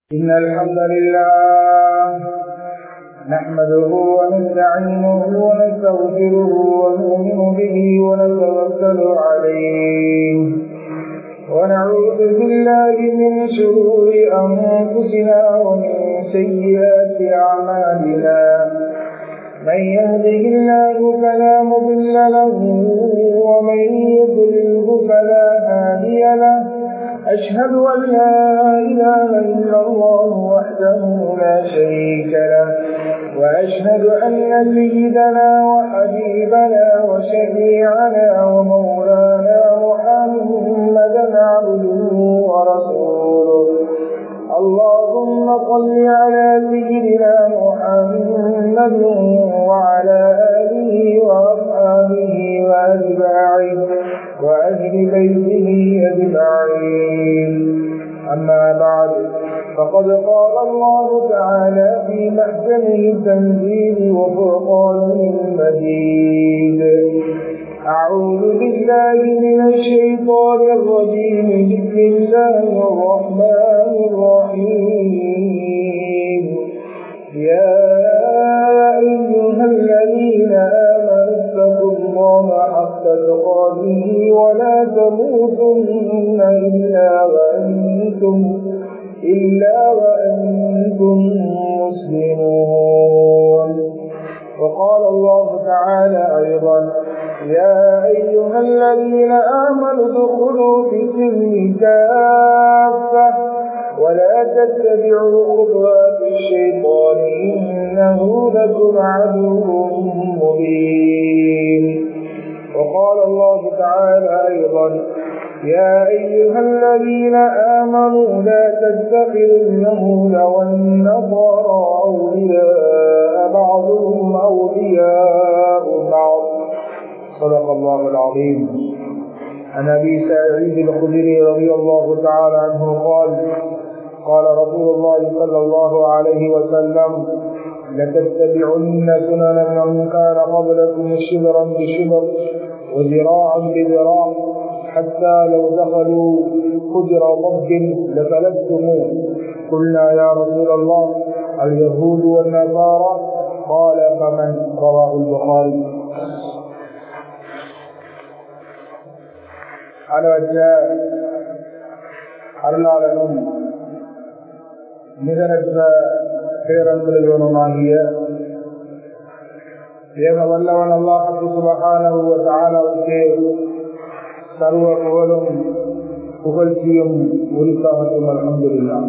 إن الحمد لله نحمده ونستعينه ونستغفره ونؤمن به ونتوكل عليه ونعوذ بالله من شرور أنفسنا ومن سيئات أعمالنا من يهده الله فلا مضل له ومن يضلله فلا هادي له أشهد أن لا إله إلا الله وحده لا شريك له وأشهد أن سيدنا وحبيبنا وشفيعنا ومولانا محمدا عبده ورسوله اللهم صل على سيدنا محمد وعلى آله وأصحابه وأتباعه وأهل بيته أجمعين أما بعد فقد قال الله تعالى في محكمه التنزيل وفرقانه المجيد أعوذ بالله من الشيطان الرجيم بسم الله الرحمن الرحيم يا أيها الذين آمنوا اتقوا الله حق تقاته ولا تموتن إلا وأنتم إلا وأنتم مسلمون وقال الله تعالى أيضا يا أيها الذين آمنوا ادخلوا في السلم كافة ولا تتبعوا خطوات الشيطان إنه لكم عدو مبين وقال الله تعالى أيضا يا أيها الذين آمنوا لا تتخذوا اليهود والنصارى أولياء بعضهم أولياء بعض صدق الله العظيم عن أبي سعيد الخدري رضي الله تعالى عنه قال قال رسول الله صلى الله عليه وسلم لتتبعن سنن من كان قبلكم شبرا بشبر وذراعا بذراع حتى لو دخلوا حجر ضب لفلتموه قلنا يا رسول الله اليهود والنصارى قال فمن رواه البخاري அளவற்ற அருளாளனும் நிகரற்ற பேரன்புகளுமாகிய ஏக வல்லவன் அல்லாஹு சுபகானவுக்கு சர்வ புகழும் புகழ்ச்சியும் உரித்தாகட்டும் அலமதுல்லா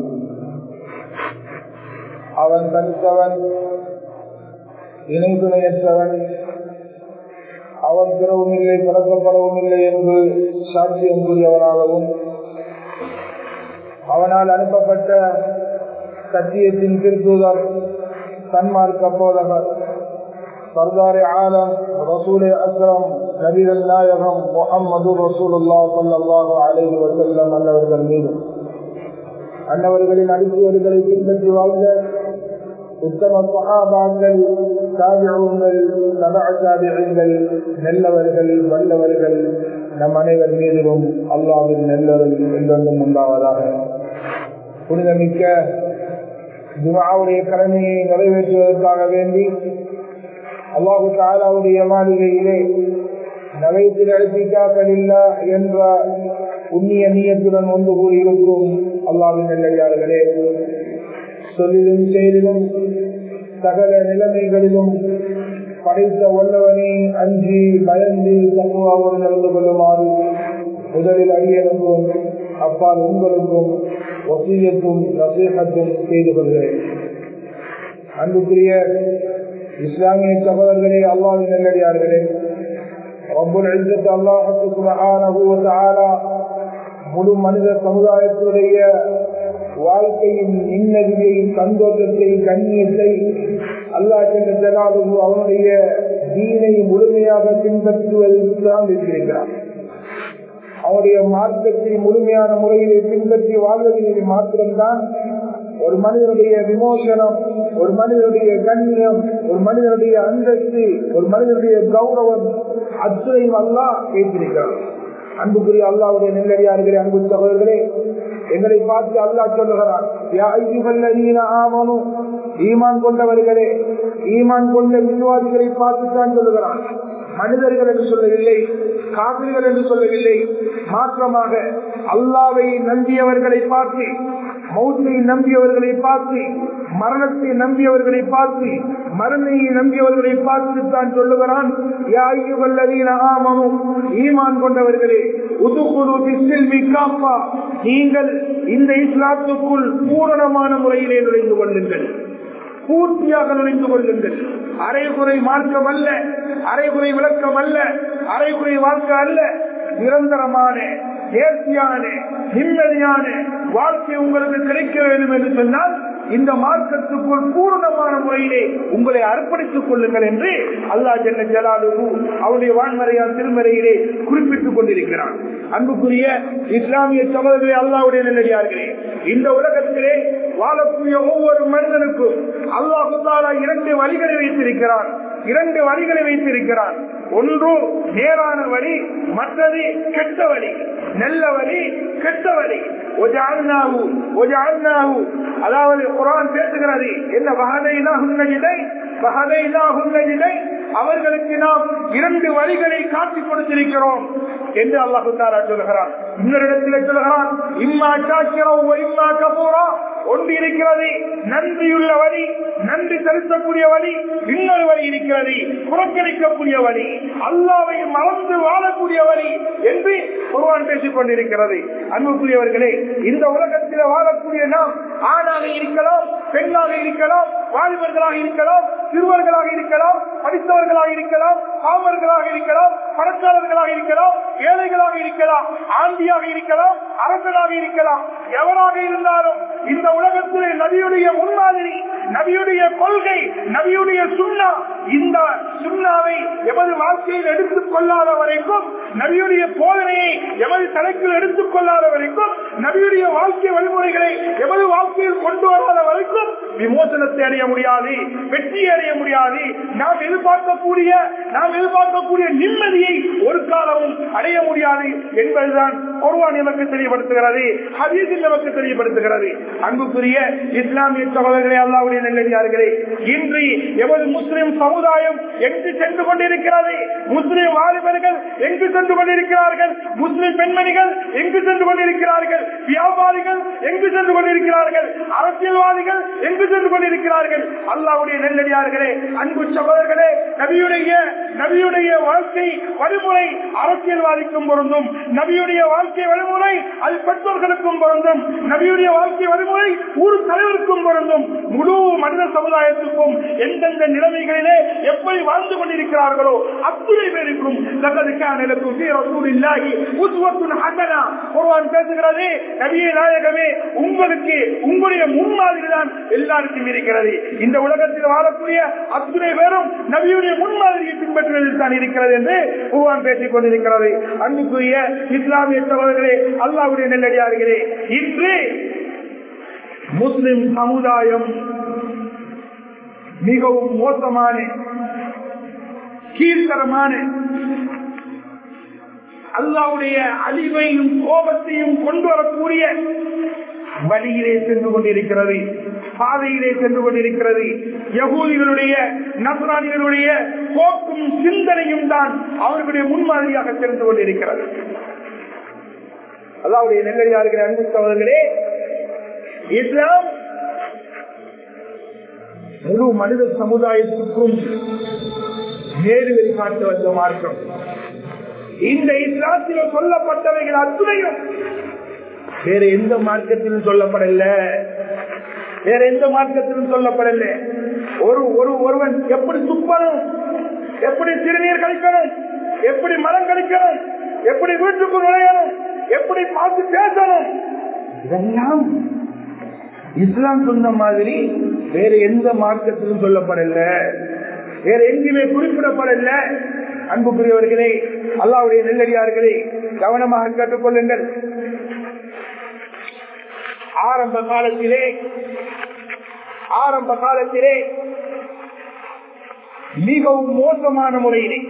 அவன் தனித்தவன் இணை துணையற்றவன் அவன் பிறவும் இல்லை பிறக்கப்படவும் இல்லை என்று சாட்சியம் கூறியவனாகவும் அவனால் அனுப்பப்பட்ட சத்தியத்தின் திருத்தூதர் சன்மார்க்க போதகர் சர்தாரி ஆலம் ரசூலே அஸ்ரம் நபிகள் நாயகம் முகம்மது ரசூலுல்லா சொல்லாஹு அலைஹி வசல்லம் அன்னவர்கள் மீது அன்னவர்களின் அடிச்சுவர்களை பின்பற்றி வாழ்ந்த உத்தம சகாபாக்கள் சாபியங்கள் சதாச்சாரியங்கள் நல்லவர்கள் வல்லவர்கள் நம் அனைவர் மீதிலும் அல்லாவின் நல்லவர்கள் என்றென்றும் உண்டாவதாக புனிதமிக்க ஜுமாவுடைய கடமையை நிறைவேற்றுவதற்காக வேண்டி அல்லாஹு தாலாவுடைய மாளிகையிலே நகைத்தில் அழைப்பிக்காக்கலில்லா என்ற புண்ணிய நீயத்துடன் ஒன்று கூடியிருக்கும் அல்லாவின் நல்லடியார்களே சொல்லிலும் செயலிலும் சகல நிலைமைகளிலும் படைத்த வல்லவனை அஞ்சி பயந்து தங்குவாவோடு நடந்து கொள்ளுமாறு முதலில் அடியனுக்கும் அப்பால் உங்களுக்கும் ஒசியத்தும் நசீகத்தும் செய்து கொள்கிறேன் அன்புக்குரிய இஸ்லாமிய சகோதரர்களே அல்லாவின் நல்லடியார்களே ரப்புல் இzzத் அல்லாஹுக்கு சுபஹானஹு வ தஆலா முழு மனித சமுதாயத்தினுடைய வாழ்க்கையின் நிம்மதியை சந்தோஷத்தை கண்ணியத்தை அல்லா சென்றாலும் அவனுடைய தீனை முழுமையாக பின்பற்றுவதில் தான் இருக்கிறார் அவருடைய மார்க்கத்தை முழுமையான முறையிலே பின்பற்றி வாழ்வதில் மாத்திரம்தான் ஒரு மனிதனுடைய விமோசனம் ஒரு மனிதனுடைய கண்ணியம் ஒரு மனிதனுடைய அந்தஸ்து ஒரு மனிதனுடைய கௌரவம் அத்துறையும் அல்லா பேசியிருக்கிறார் அன்புக்குரிய அல்லாவுடைய நெல்லடியார்களே அன்பு சகோதரர்களே எங்களை பார்த்து அல்லாஹ் சொல்லுகிறான் யா ஐயுகல்லதீன ஆமனு ஈமான் கொண்டவர்களே ஈமான் கொண்ட விசுவாசிகளை பார்த்து தான் சொல்லுகிறான் மனிதர்கள் என்று சொல்லவில்லை காவிர்கள் என்று சொல்லவில்லை மாற்றமாக அல்லாவை நம்பியவர்களை பார்த்து மௌத்தை நம்பியவர்களை பார்த்து மரணத்தை நம்பியவர்களை பார்த்து மருமையை நம்பியவர்களை பார்த்து தான் சொல்லுகிறான் ஈமான் கொண்டவர்களே காப்பா நீங்கள் இந்த இஸ்லாத்துக்குள் பூரணமான முறையிலே நுழைந்து கொள்ளுங்கள் பூர்த்தியாக நுழைந்து கொள்ளுங்கள் அரைகுறை மார்க்கம் அல்ல அரைகுறை விளக்கம் அல்ல அரைகுறை வாழ்க்கை அல்ல நிரந்தரமான நேர்த்தியான நிம்மதியான வாழ்க்கை உங்களுக்கு கிடைக்க வேண்டும் என்று சொன்னால் இந்த மார்க்கத்துக்குள் பூர்ணமான முறையிலே உங்களை அர்ப்பணித்துக் கொள்ளுங்கள் என்று அல்லா ஜெல்ல ஜலாலு அவருடைய வான்மறையால் திருமறையிலே குறிப்பிட்டுக் கொண்டிருக்கிறான் அன்புக்குரிய இஸ்லாமிய சகோதரர்களே அல்லாவுடைய நல்லடியார்களே இந்த உலகத்திலே வாழக்கூடிய ஒவ்வொரு மனிதனுக்கும் அல்லாஹு தாலா இரண்டு வழிகளை வைத்திருக்கிறான் இரண்டு வழிகளை வைத்திருக்கிறான் ஒன்று நேரான வழி மற்றது கெட்ட வழி நல்ல வழி கெட்ட வழி அதாவது குரான் பேசுகிறது என்ன வகதைனா உன்னதிலை வகதைனா உன்னதிலை அவர்களுக்கு நாம் இரண்டு வழிகளை காட்டிக் கொடுத்திருக்கிறோம் என்று அல்லாஹு தாரா சொல்கிறான் இன்னொரு இடத்துல சொல்கிறான் இம்மா சாக்கிரோ இம்மா கபூரா ஒன்று இருக்கிறது நன்றியுள்ள வழி நன்றி செலுத்தக்கூடிய வழி இன்னொரு வழி இருக்கிறது புறக்கணிக்கக்கூடிய வழி அல்லாவை மறந்து வாழக்கூடிய வழி என்று குருவான் பேசிக் கொண்டிருக்கிறது அன்புக்குரியவர்களே இந்த உலகத்தில் வாழக்கூடிய நாம் ஆணாக இருக்கலாம் பெண்ணாக இருக்கலாம் வாலிபர்களாக இருக்கலாம் சிறுவர்களாக இருக்கலாம் படித்தவர்களாக இருக்கலாம் பாவர்களாக இருக்கலாம் பணக்காரர்களாக இருக்கலாம் ஏழைகளாக இருக்கலாம் ஆண்டியாக இருக்கலாம் அரசனாக இருக்கலாம் எவராக இருந்தாலும் இந்த உலகத்திலே நபியுடைய முன்மாதிரி நபியுடைய கொள்கை நபியுடைய சுண்ணா இந்த சுண்ணாவை எமது வாழ்க்கையில் எடுத்துக் கொள்ளாத வரைக்கும் நபியுடைய போதனையை எமது தலைக்கில் எடுத்துக் கொள்ளாத வரைக்கும் நபியுடைய வாழ்க்கை வழிமுறைகளை எமது வாழ்க்கையில் கொண்டு வராத வரைக்கும் விமோசனத்தை அடைய முடியாது வெற்றி அடைய முடியாது நாம் எதிர்பார்க்கக்கூடிய நாம் எதிர்பார்க்கக்கூடிய நிம்மதியை ஒரு காலமும் அடைய முடியாது என்பதுதான் ஒருவான் நமக்கு தெளிவுபடுத்துகிறது ஹதீஸில் நமக்கு தெளிவுபடுத்துகிறது அன்புக்குரிய இஸ்லாமிய சகோதரர்களே அல்லாவுடைய நல்லடியார்களே இன்று எமது முஸ்லிம் சமுதாயம் எங்கு சென்று கொண்டிருக்கிறது முஸ்லிம் வாலிபர்கள் எங்கு சென்று கொண்டிருக்கிறார்கள் முஸ்லிம் பெண்மணிகள் எங்கு சென்று கொண்டிருக்கிறார்கள் வியாபாரிகள் எங்கு சென்று கொண்டிருக்கிறார்கள் அரசியல்வாதிகள் எங்கு சென்று கொண்டிருக்கிறார்கள் அல்லாவுடைய நெல்லடியார்களே அன்பு சகோதரர்களே நபியுடைய நபியுடைய வாழ்க்கை வழிமுறை அரசியல்வாதிக்கும் பொருந்தும் நபியுடைய வாழ்க்கை வழிமுறை அது பெற்றோர்களுக்கும் பொருந்தும் நபியுடைய வாழ்க்கை வழிமுறை ஊர் தலைவருக்கும் பொருந்தும் முழு மனித சமுதாயத்துக்கும் எந்தெந்த நிலைமைகளிலே எப்படி வாழ்ந்து கொண்டிருக்கிறார்களோ அத்துணை பேருக்கும் பேசுகிறது நபிய நாயகமே உங்களுக்கு உங்களுடைய முன்மாதிரி தான் எல்லாருக்கும் இருக்கிறது இந்த உலகத்தில் வாழக்கூடிய அத்துணை பேரும் நபியுடைய முன்மாதிரியை பின்பற்றுவதில் தான் இருக்கிறது என்று குருவான் பேசிக் கொண்டிருக்கிறது அன்புக்குரிய இஸ்லாமிய சகோதரர்களே அல்லாவுடைய நெல்லடியார்களே இன்று முஸ்லிம் சமுதாயம் மிகவும் மோசமான கீழ்த்தரமான அல்லாவுடைய அழிவையும் கோபத்தையும் கொண்டு வரக்கூடிய வழியிலே சென்று கொண்டிருக்கிறது பாதையிலே சென்று கொண்டிருக்கிறது யகூதிகளுடைய நசராணிகளுடைய போக்கும் சிந்தனையும் தான் அவர்களுடைய முன்மாதிரியாக சென்று கொண்டிருக்கிறது அல்லாவுடைய நெல்லடியார்கள் அன்பு சகோதரர்களே இஸ்லாம் முழு மனித சமுதாயத்துக்கும் நேரு வெளிக்காட்டு வந்த மார்க்கம் இந்த இஸ்லாத்தில் சொல்லப்பட்டவைகள் அத்துணையும் வேற எந்த மார்க்கத்திலும் சொல்லப்படல வேற எந்த மார்க்கத்திலும் சொல்லப்படல ஒரு ஒரு ஒருவன் எப்படி துப்பணும் எப்படி சிறுநீர் கழிக்கணும் எப்படி மரம் கழிக்கணும் எப்படி வீட்டுக்கு நுழையணும் எப்படி பார்த்து பேசணும் இதெல்லாம் இஸ்லாம் சொன்ன மாதிரி வேற எந்த மார்க்கத்திலும் சொல்லப்படல வேற எங்குமே குறிப்பிடப்படல அன்புக்குரியவர்களே அல்லாவுடைய நெல்லடியார்களே கவனமாக கேட்டுக்கொள்ளுங்கள் ஆரம்ப காலத்திலே ஆரம்ப காலத்திலே மிகவும் மோசமான முறையிலே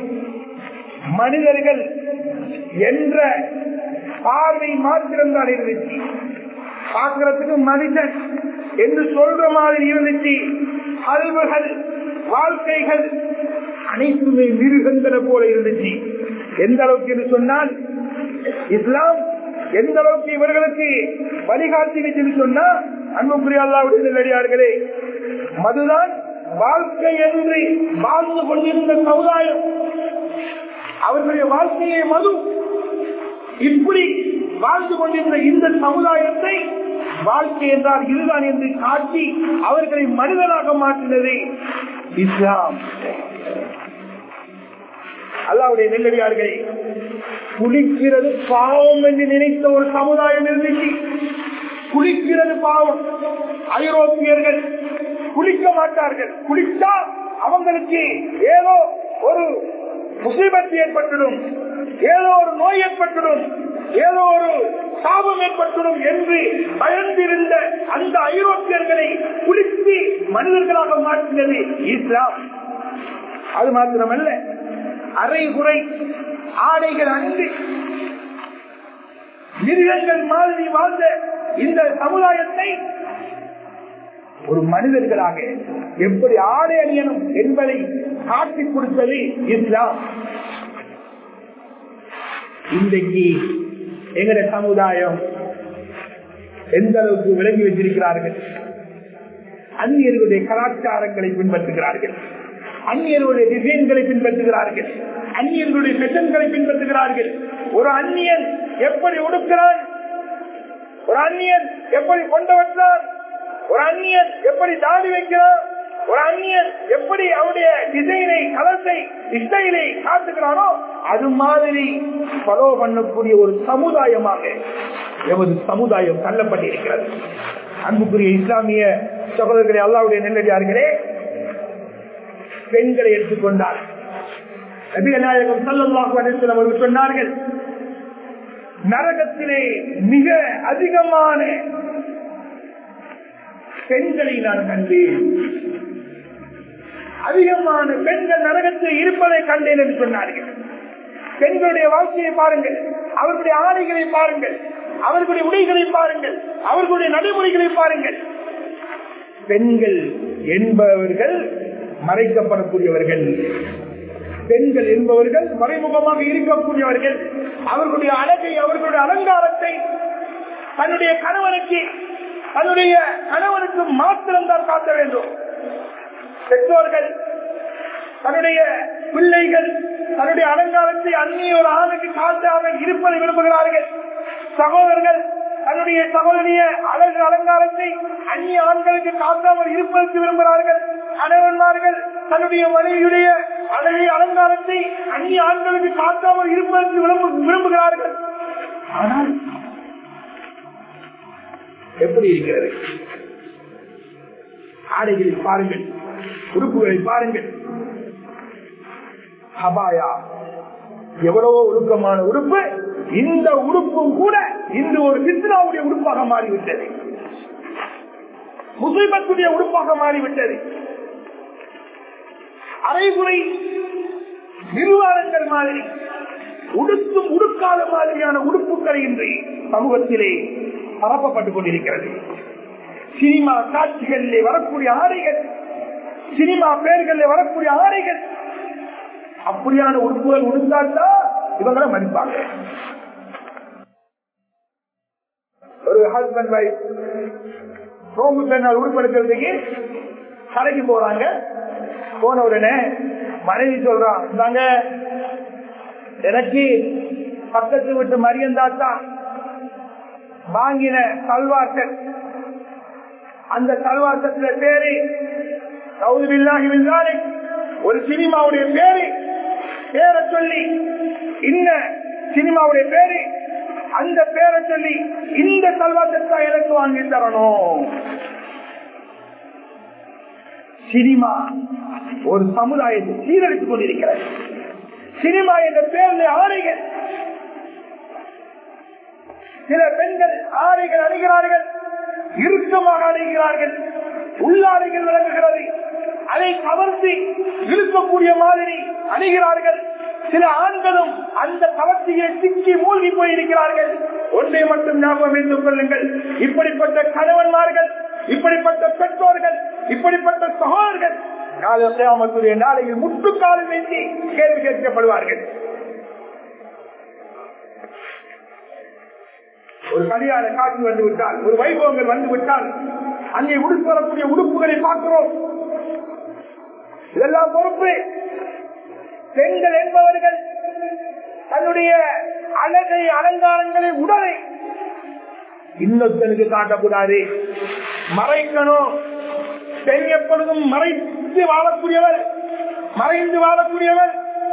மனிதர்கள் என்ற பார்வை மாத்திரம்தான் இருந்துச்சு பார்க்கறதுக்கு மனிதன் என்று சொல்ற மாதிரி இருந்துச்சு அல்வுகள் வாழ்க்கைகள் அனைத்துமே மிருகங்களை போல இருந்துச்சு எந்த அளவுக்கு என்று சொன்னால் இஸ்லாம் எந்த அளவுக்கு இவர்களுக்கு வழிகாட்டி சொன்னா அன்புக்குரிய அல்லாவுடைய நெல்லடியார்களே மதுதான் வாழ்க்கை என்று வாழ்ந்து கொண்டிருந்த சமுதாயம் அவர்களுடைய வாழ்க்கையை மது இப்படி வாழ்ந்து கொண்டிருந்த இந்த சமுதாயத்தை வாழ்க்கை என்றால் இதுதான் என்று காட்டி அவர்களை மனிதனாக மாற்றினது இஸ்லாம் அல்லாவுடைய நெல்லடியார்களே குளிக்கிறது பாவம் என்று நினைத்த ஒரு சமுதாயம் இருந்துச்சு குளிக்கிறது பாவம் ஐரோப்பியர்கள் குளிக்க மாட்டார்கள் குளித்தா அவங்களுக்கு ஏதோ ஒரு முசீபத்து ஏற்பட்டுடும் ஏதோ ஒரு நோய் ஏற்பட்டுடும் ஏதோ ஒரு சாபம் ஏற்பட்டுடும் என்று பயந்திருந்த அந்த ஐரோப்பியர்களை குளித்து மனிதர்களாக மாற்றினது இஸ்லாம் அது மாத்திரமல்ல அரை குறை ஆடைகள் அன்று மிருகங்கள் மாதிரி வாழ்ந்த இந்த சமுதாயத்தை ஒரு மனிதர்களாக எப்படி ஆடை அணியணும் என்பதை காட்டி கொடுத்தது இஸ்லாம் இன்றைக்கு எங்கட சமுதாயம் எந்த அளவுக்கு விளங்கி வச்சிருக்கிறார்கள் அந்நியர்களுடைய கலாச்சாரங்களை பின்பற்றுகிறார்கள் அந்நியர்களுடைய டிசைன்களை பின்பற்றுகிறார்கள் அந்நியர்களுடைய பெஷன்களை பின்பற்றுகிறார்கள் ஒரு அந்நியன் எப்படி உடுக்கிறான் ஒரு அந்நியன் எப்படி கொண்டு வந்தான் ஒரு அந்நியன் எப்படி தாடி வைக்கிறான் ஒரு அந்நியன் எப்படி அவருடைய டிசைனை கலத்தை இசையிலை காட்டுகிறானோ அது மாதிரி ஃபாலோ பண்ணக்கூடிய ஒரு சமுதாயமாக எமது சமுதாயம் தள்ளப்பட்டிருக்கிறது அன்புக்குரிய இஸ்லாமிய சகோதரர்களை அல்லாவுடைய நெல்லடியார்களே பெண்களை எடுத்துக்கொண்டார் நபிநாயகம் சல்லாஹு அலிஸ்லாம் அவர்கள் சொன்னார்கள் நரகத்திலே மிக அதிகமான பெண்களை நான் கண்டேன் அதிகமான பெண்கள் நரகத்தில் இருப்பதை கண்டேன் என்று சொன்னார்கள் பெண்களுடைய வாழ்க்கையை பாருங்கள் அவர்களுடைய ஆடைகளை பாருங்கள் அவர்களுடைய உடைகளை பாருங்கள் அவர்களுடைய நடைமுறைகளை பாருங்கள் பெண்கள் என்பவர்கள் மறைக்கப்படக்கூடியவர்கள் பெண்கள் என்பவர்கள் மறைமுகமாக இருக்கக்கூடியவர்கள் அவர்களுடைய அழகை அவர்களுடைய அலங்காரத்தை தன்னுடைய கணவனுக்கு தன்னுடைய கணவனுக்கு மாத்திரம்தான் காட்ட வேண்டும் பெற்றோர்கள் தன்னுடைய பிள்ளைகள் தன்னுடைய அலங்காரத்தை அந்நிய ஒரு ஆணுக்கு காட்டாமல் இருப்பதை விரும்புகிறார்கள் சகோதரர்கள் தன்னுடைய சகோதரிய அழகு அலங்காரத்தை அந்நிய ஆண்களுக்கு காட்டாமல் இருப்பதற்கு விரும்புகிறார்கள் கணவன்மார்கள் தன்னுடைய மனைவியுடைய அழகிய அலங்காரத்தை அந்நிய ஆண்களுக்கு காட்டாமல் இருப்பதற்கு விரும்புகிறார்கள் ஆனால் எப்படி இருக்கிறது ஆடைகளை பாருங்கள் உறுப்புகளை பாருங்கள் ஹபாயா எவ்வளவோ ஒழுக்கமான உறுப்பு இந்த உறுப்பும் கூட இன்று ஒரு சித்ராவுடைய உறுப்பாக மாறிவிட்டது முசைபத்துடைய உறுப்பாக மாறிவிட்டது அரைகுறை நிர்வாகங்கள் மாதிரி உடுத்தும் உடுக்காத மாதிரியான உடுப்புகளை இன்றி சமூகத்திலே பரப்பப்பட்டுக் கொண்டிருக்கிறது சினிமா காட்சிகளிலே வரக்கூடிய ஆடைகள் சினிமா பெயர்களில் வரக்கூடிய ஆடைகள் அப்படியான உறுப்புகள் உடுத்தாட்டா இவங்களை மதிப்பாங்க ஒரு ஹஸ்பண்ட் வைஃப் ரோம்பு பெண்ணால் உருப்படுத்துறதுக்கு கடைக்கு போறாங்க போன உடனே மனைவி சொல்றான் இந்தாங்க எனக்கு பக்கத்து விட்டு மரியந்தாத்தா வாங்கின சல்வாசன் அந்த சல்வாசத்துல பேரு சவுதில்லாஹி ஒரு சினிமாவுடைய பேரு பேரை சொல்லி இன்ன சினிமாவுடைய பேரு அந்த பேரை சொல்லி இந்த சல்வாசத்தை எனக்கு வாங்கி தரணும் சினிமா ஒரு சமுதாயத்தை சீரழித்துக் கொண்டிருக்கிறது சினிமா என்ற பேரில் ஆடைகள் சில பெண்கள் ஆடைகள் அணிகிறார்கள் இறுக்கமாக அணிகிறார்கள் உள்ளாடைகள் விளங்குகிறது அதை கவர்ந்து இழுக்கக்கூடிய மாதிரி அணிகிறார்கள் சில ஆண்களும் அந்த கவர்ச்சியை சிக்கி மூழ்கி போயிருக்கிறார்கள் ஒன்றை மட்டும் ஞாபகம் வைத்துக் கொள்ளுங்கள் இப்படிப்பட்ட கணவன்மார்கள் இப்படிப்பட்ட பெற்றோர்கள் இப்படிப்பட்ட சகோதரர்கள் நாளைய நாளையில் முட்டுக்காலம் வேண்டி கேள்வி கேட்கப்படுவார்கள் ஒரு கல்யாண காட்சி வந்து விட்டால் ஒரு வைபவங்கள் வந்து விட்டால் அங்கே உடுப்பு வரக்கூடிய உடுப்புகளை பார்க்கிறோம் இதெல்லாம் பொறுப்பு பெண்கள் என்பவர்கள் தன்னுடைய அழகை அலங்காரங்களை உடலை இன்னொருத்தனுக்கு காட்டக்கூடாது மறைக்கணும் பெண் எப்பொழுதும் மறைத்து வாழக்கூடியவர் மறைந்து வாழக்கூடியவர்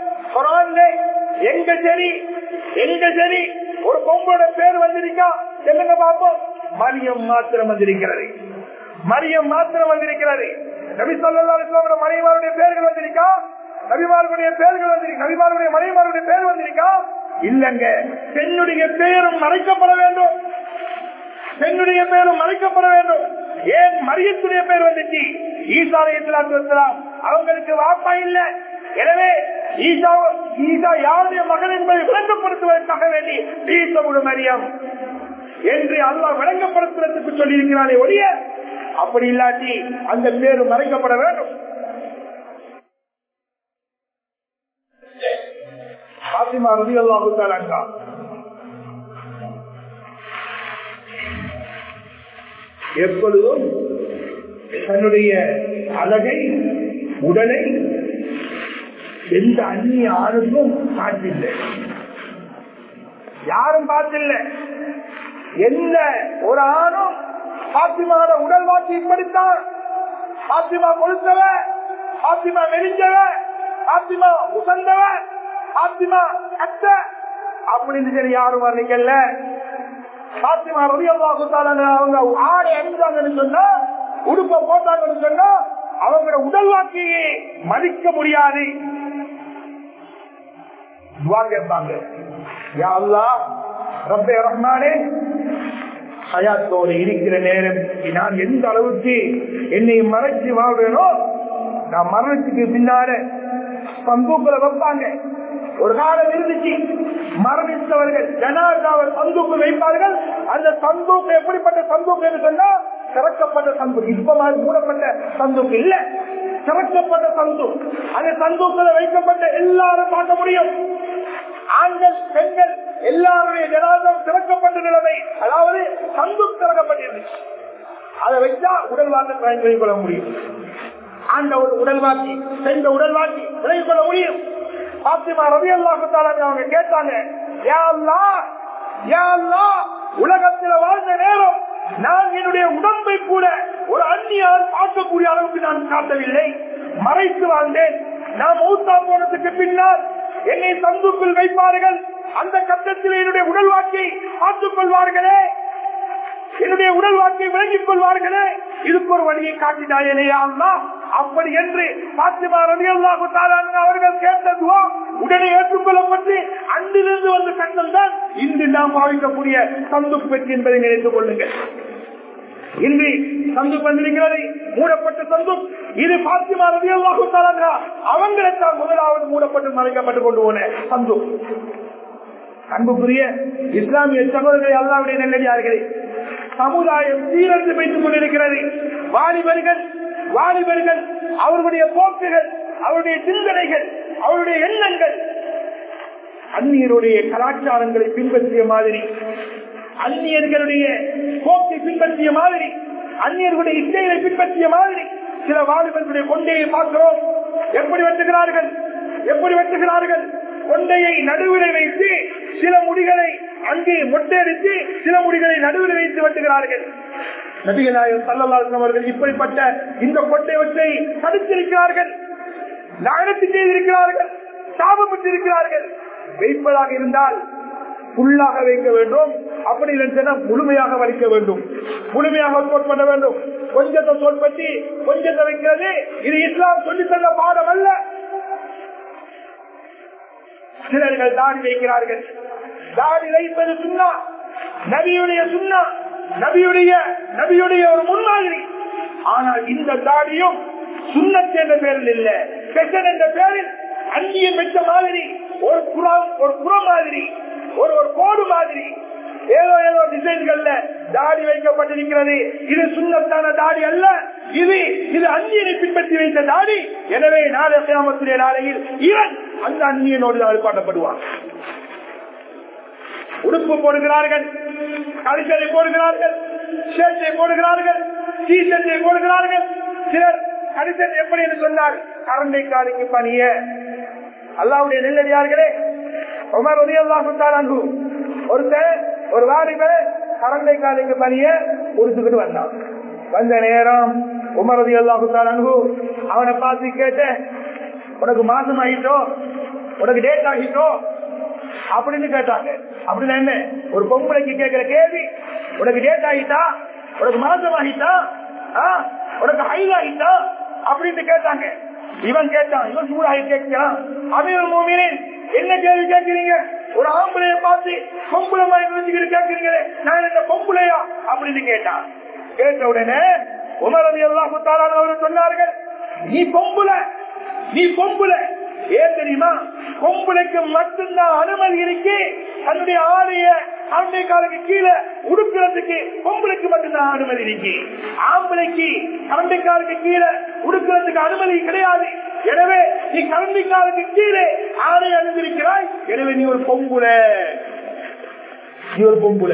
எங்க சரி எங்க சரி ஒரு பொம்போட பேர் வந்திருக்கா என்னங்க பார்ப்போம் மரியம் மாத்திரம் வந்திருக்கிறது மரியம் மாத்திரம் வந்திருக்கிறது நபி சொல்லா மனைவாருடைய பேர்கள் வந்திருக்கா நபிமார்களுடைய பேர்கள் வந்திருக்கு நபிமார்களுடைய மனைவாருடைய பேர் வந்திருக்கா இல்லங்க பெண்ணுடைய பெயரும் மறைக்கப்பட வேண்டும் பெண்ணுடைய பெயரும் மறைக்கப்பட வேண்டும் ஏன் மரியத்துடைய பெயர் வந்துச்சு ஈசா இஸ்லாம் அவங்களுக்கு வாப்பா இல்ல எனவே ஈசா ஈசா யாருடைய மகன் என்பதை விளங்கப்படுத்துவதற்காக வேண்டி ஈசமுடு மரியம் என்று அல்லாஹ் விளங்கப்படுத்துவதற்கு சொல்லி இருக்கிறாரே ஒழிய அப்படி இல்லாட்டி அந்த பேரு மறைக்கப்பட வேண்டும் பாத்திமா ரவி அல்லாஹு எப்பொழுதும் தன்னுடைய அழகை உடலை எந்த அந்நிய ஆணுக்கும் காட்டில்லை யாரும் பார்த்தில்லை எந்த ஒரு ஆணும் பாத்திமாவோட உடல் வாக்கி இப்படித்தான் பாத்திமா கொளுத்தவ பாத்திமா மெலிஞ்சவ பாத்திமா உசந்தவ பாத்திமா கத்த அப்படின்னு சொல்லி யாரும் வரலீங்கல்ல பாத்திமா ரவியல்லாஹு அவங்க ஆடை அணிஞ்சாங்கன்னு சொன்னா உடுப்ப போட்டாங்கன்னு சொன்னா அவங்களோட உடல் வாக்கியை மதிக்க முடியாது கேட்பாங்க யா அல்லாஹ் ரப்பே ரஹ்மானே ஹயாத்தோடு இருக்கிற நேரம் நான் எந்த அளவுக்கு என்னை மறைச்சு வாழ்வேனோ நான் மரணத்துக்கு பின்னால சந்தூக்குல வைப்பாங்க ஒரு காலம் இருந்துச்சு மரணித்தவர்கள் ஜனாதாவை சந்தூக்கு வைப்பார்கள் அந்த சந்தூக்கு எப்படிப்பட்ட சந்தூக்கு என்று சொன்னா திறக்கப்பட்ட சந்தூக்கு இப்ப மாதிரி மூடப்பட்ட சந்தூக்கு இல்ல திறக்கப்பட்ட சந்து அந்த சந்தூக்கில் வைக்கப்பட்ட எல்லாரும் பார்க்க முடியும் ஆண்கள் பெண்கள் எல்லாருடைய ஜனாதம் திறக்கப்பட்ட நிலைமை அதாவது சந்து திறக்கப்பட்டிருந்துச்சு அதை வச்சா உடல் வாக்கு பயன்படுத்திக் கொள்ள முடியும் ஆண்ட ஒரு உடல் வாக்கி சென்ற உடல் வாக்கி விலகிக் கொள்ள முடியும் பாத்திமா ரவி அல்லாஹால அவங்க கேட்டாங்க யா அல்லாஹ், யா அல்லாஹ், உலகத்தில் வாழ்ந்த நேரம் நான் என்னுடைய உடம்பை கூட ஒரு அந்நியால் பார்க்கக்கூடிய அளவுக்கு நான் காட்டவில்லை மறைத்து வாழ்ந்தேன் நான் மௌத்தா போனதுக்கு பின்னால் என்னை சந்துக்குள் வைப்பார்கள் அந்த கட்டத்தில் என்னுடைய உடல் வாக்கை பார்த்துக் கொள்வார்களே என்னுடைய உடல் வாக்கை விளங்கிக் கொள்வார்களே இதுக்கு ஒரு வழியை காட்டினாயனே அல்லா அப்படி என்று பாத்திமா ரவி அல்லாஹு அவர்கள் கேட்டதுவோ உடனே ஏற்றுக்கொள்ளப்பட்டு அன்றிலிருந்து வந்த சட்டம் தான் இன்று நாம் பாவிக்கக்கூடிய சந்து பெற்று என்பதை நினைத்துக் கொள்ளுங்கள் இன்று சந்து வந்திருக்கிறது மூடப்பட்ட சந்து இது பாத்திமா ரவி அல்லாஹு அவங்களைத்தான் முதலாவது மூடப்பட்டு மறைக்கப்பட்டு கொண்டு போன சந்து அன்புக்குரிய இஸ்லாமிய சகோதரர்களை அல்லாவுடைய நல்லடியார்களே சமுதாயம் சீரழிந்து வைத்துக் கொண்டிருக்கிறது வாலிபர்கள் வாலிபர்கள் அவர்களுடைய போக்குகள் அவருடைய சிந்தனைகள் அவருடைய எண்ணங்கள் அந்நியருடைய கலாச்சாரங்களை பின்பற்றிய மாதிரி அந்நியர்களுடைய போக்கை பின்பற்றிய மாதிரி அந்நியர்களுடைய இசைகளை பின்பற்றிய மாதிரி சில வாலிபர்களுடைய கொண்டையை பார்க்கிறோம் எப்படி வெட்டுகிறார்கள் எப்படி வெட்டுகிறார்கள் கொண்டையை நடுவிலை வைத்து சில முடிகளை அங்கே மொட்டையடித்து சில முடிகளை நடுவில் வைத்து வெட்டுகிறார்கள் நபிகளாயம் சல்லல்லாசன் அவர்கள் இப்படிப்பட்ட இந்த கொண்டைவற்றை தடுத்திருக்கிறார்கள் நகரத்து செய்திருக்கிறார்கள் சாபப்பட்டிருக்கிறார்கள் வைப்பதாக இருந்தால் புல்லாக வைக்க வேண்டும் அப்படி இல்லைன்னா முழுமையாக வலிக்க வேண்டும் முழுமையாக சோட் பண்ண வேண்டும் கொஞ்சத்தை சோட் பண்ணி கொஞ்சத்தை வைக்கிறது இது இஸ்லாம் சொல்லி தந்த பாடம் அல்ல சிலர்கள் தாடி வைக்கிறார்கள் தாடி வைப்பது சுண்ணா நபியுடைய சுண்ணா நபியுடைய நபியுடைய ஒரு முன்மாதிரி ஆனால் இந்த தாடியும் சுண்ணத் என்ற பேரில் இல்ல பெசன் என்ற பேரில் அந்நியம் பெற்ற மாதிரி ஒரு புறம் ஒரு புறம் மாதிரி ஒரு ஒரு கோடு மாதிரி ஏதோ ஏதோ டிசைன்கள்ல தாடி வைக்கப்பட்டிருக்கிறது இது சுண்ணத்தான தாடி அல்ல இது இது அந்நியனை பின்பற்றி வைத்த தாடி எனவே நாளை கியாமத்துடைய நாளையில் இவன் அந்த அந்நியனோடு தான் எழுப்பாட்டப்படுவான் உடுப்பு போடுகிறார்கள் கழிச்சலை போடுகிறார்கள் ஷர்ட்டை போடுகிறார்கள் டீஷர்ட்டை போடுகிறார்கள் சிலர் கடிதம் எப்படி என்று சொன்னார் அரண்டை காலிக்கு பணிய அல்லாவுடைய நெல்லடியார்களே உமர் உதய அல்லாஹு ஒருத்தர் ஒரு வாலிபர் அரண்டை காலிக்கு பணிய உடுத்துக்கிட்டு வந்தான் வந்த நேரம் உமர் உதய அல்லாஹு அவனை பார்த்து கேட்ட உனக்கு மாசம் ஆகிட்டோ உனக்கு டேட் ஆகிட்டோ அப்படின்னு கேட்டாங்க அப்படின்னா என்ன ஒரு பொம்பளைக்கு கேட்கிற கேள்வி உனக்கு டேட் ஆகிட்டா உனக்கு மாசம் ஆகிட்டா ஆ, உனக்கு ஹைல் ஆகிட்டா அப்படின்னு கேட்டாங்க இவன் கேட்டான் இவன் சூடாகி கேட்கிறான் அமீர் மூமினின் என்ன கேள்வி கேட்கிறீங்க ஒரு ஆம்பளைய பார்த்து பொம்பளை மாதிரி நினைச்சுக்கிட்டு கேட்கிறீங்களே நான் என்ன பொம்பளையா அப்படின்னு கேட்டான் கேட்ட உடனே உமரவி எல்லாம் குத்தாரான அவர் சொன்னார்கள் நீ பொம்பளை நீ பொம்பளை ஏன் தெரியுமா பொம்பளைக்கு மட்டும்தான் அனுமதி இருக்கு தன்னுடைய ஆடைய ஆண்டை காலுக்கு கீழே உடுக்கிறதுக்கு பொம்பளைக்கு மட்டும்தான் அனுமதி இருக்கு ஆம்பளைக்கு கரண்டை காலுக்கு கீழே உடுக்கிறதுக்கு அனுமதி கிடையாது எனவே நீ கரண்டை காலுக்கு கீழே ஆடை அணிந்திருக்கிறாய் எனவே நீ ஒரு பொம்புல நீ ஒரு பொம்புல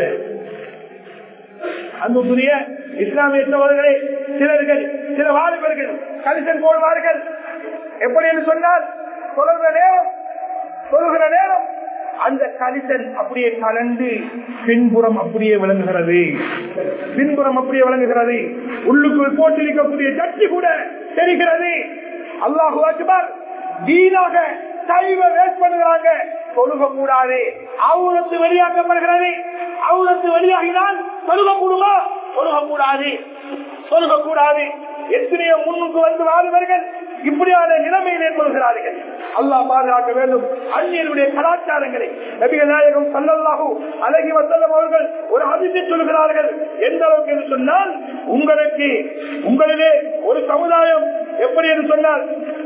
அன்புக்குரிய இஸ்லாமிய சகோதரர்களே சிலர்கள் சில வாலிபர்கள் கலிசன் போடுவார்கள் எப்படி என்று சொன்னால் சொல்லுகிற நேரம் சொல்லுகிற நேரம் அந்த கலிசன் அப்படியே கலந்து பின்புறம் அப்படியே விளங்குகிறது பின்புறம் அப்படியே விளங்குகிறது உள்ளுக்குள் போட்டிருக்கக்கூடிய சட்டி கூட தெரிகிறது அல்லாஹு அக்பர் தீனாக சைவ வேஸ்ட் பண்ணுகிறாங்க தொழுக கூடாது அவுரத்து வெளியாக்கப்படுகிறது அவுரத்து வெளியாகினால் தொழுக கூடுமா தொழுக கூடாது தொழுக கூடாது எத்தனையோ முன்னுக்கு வந்து வாழ்வர்கள் இப்படியான நிலைமையில் ஏற்படுகிறார்கள் அல்லாஹ் பாதுகாக்க வேண்டும் அந்நியருடைய கலாச்சாரங்களை நபிகள் நாயகம் சல்லல்லாஹு அழகி வசல்லம் அவர்கள் ஒரு அதிர்ச்சி சொல்கிறார்கள் எந்த அளவுக்கு என்று சொன்னால் உங்களுக்கு உங்களிலே ஒரு சமுதாயம் எப்படி என்று சொன்னால்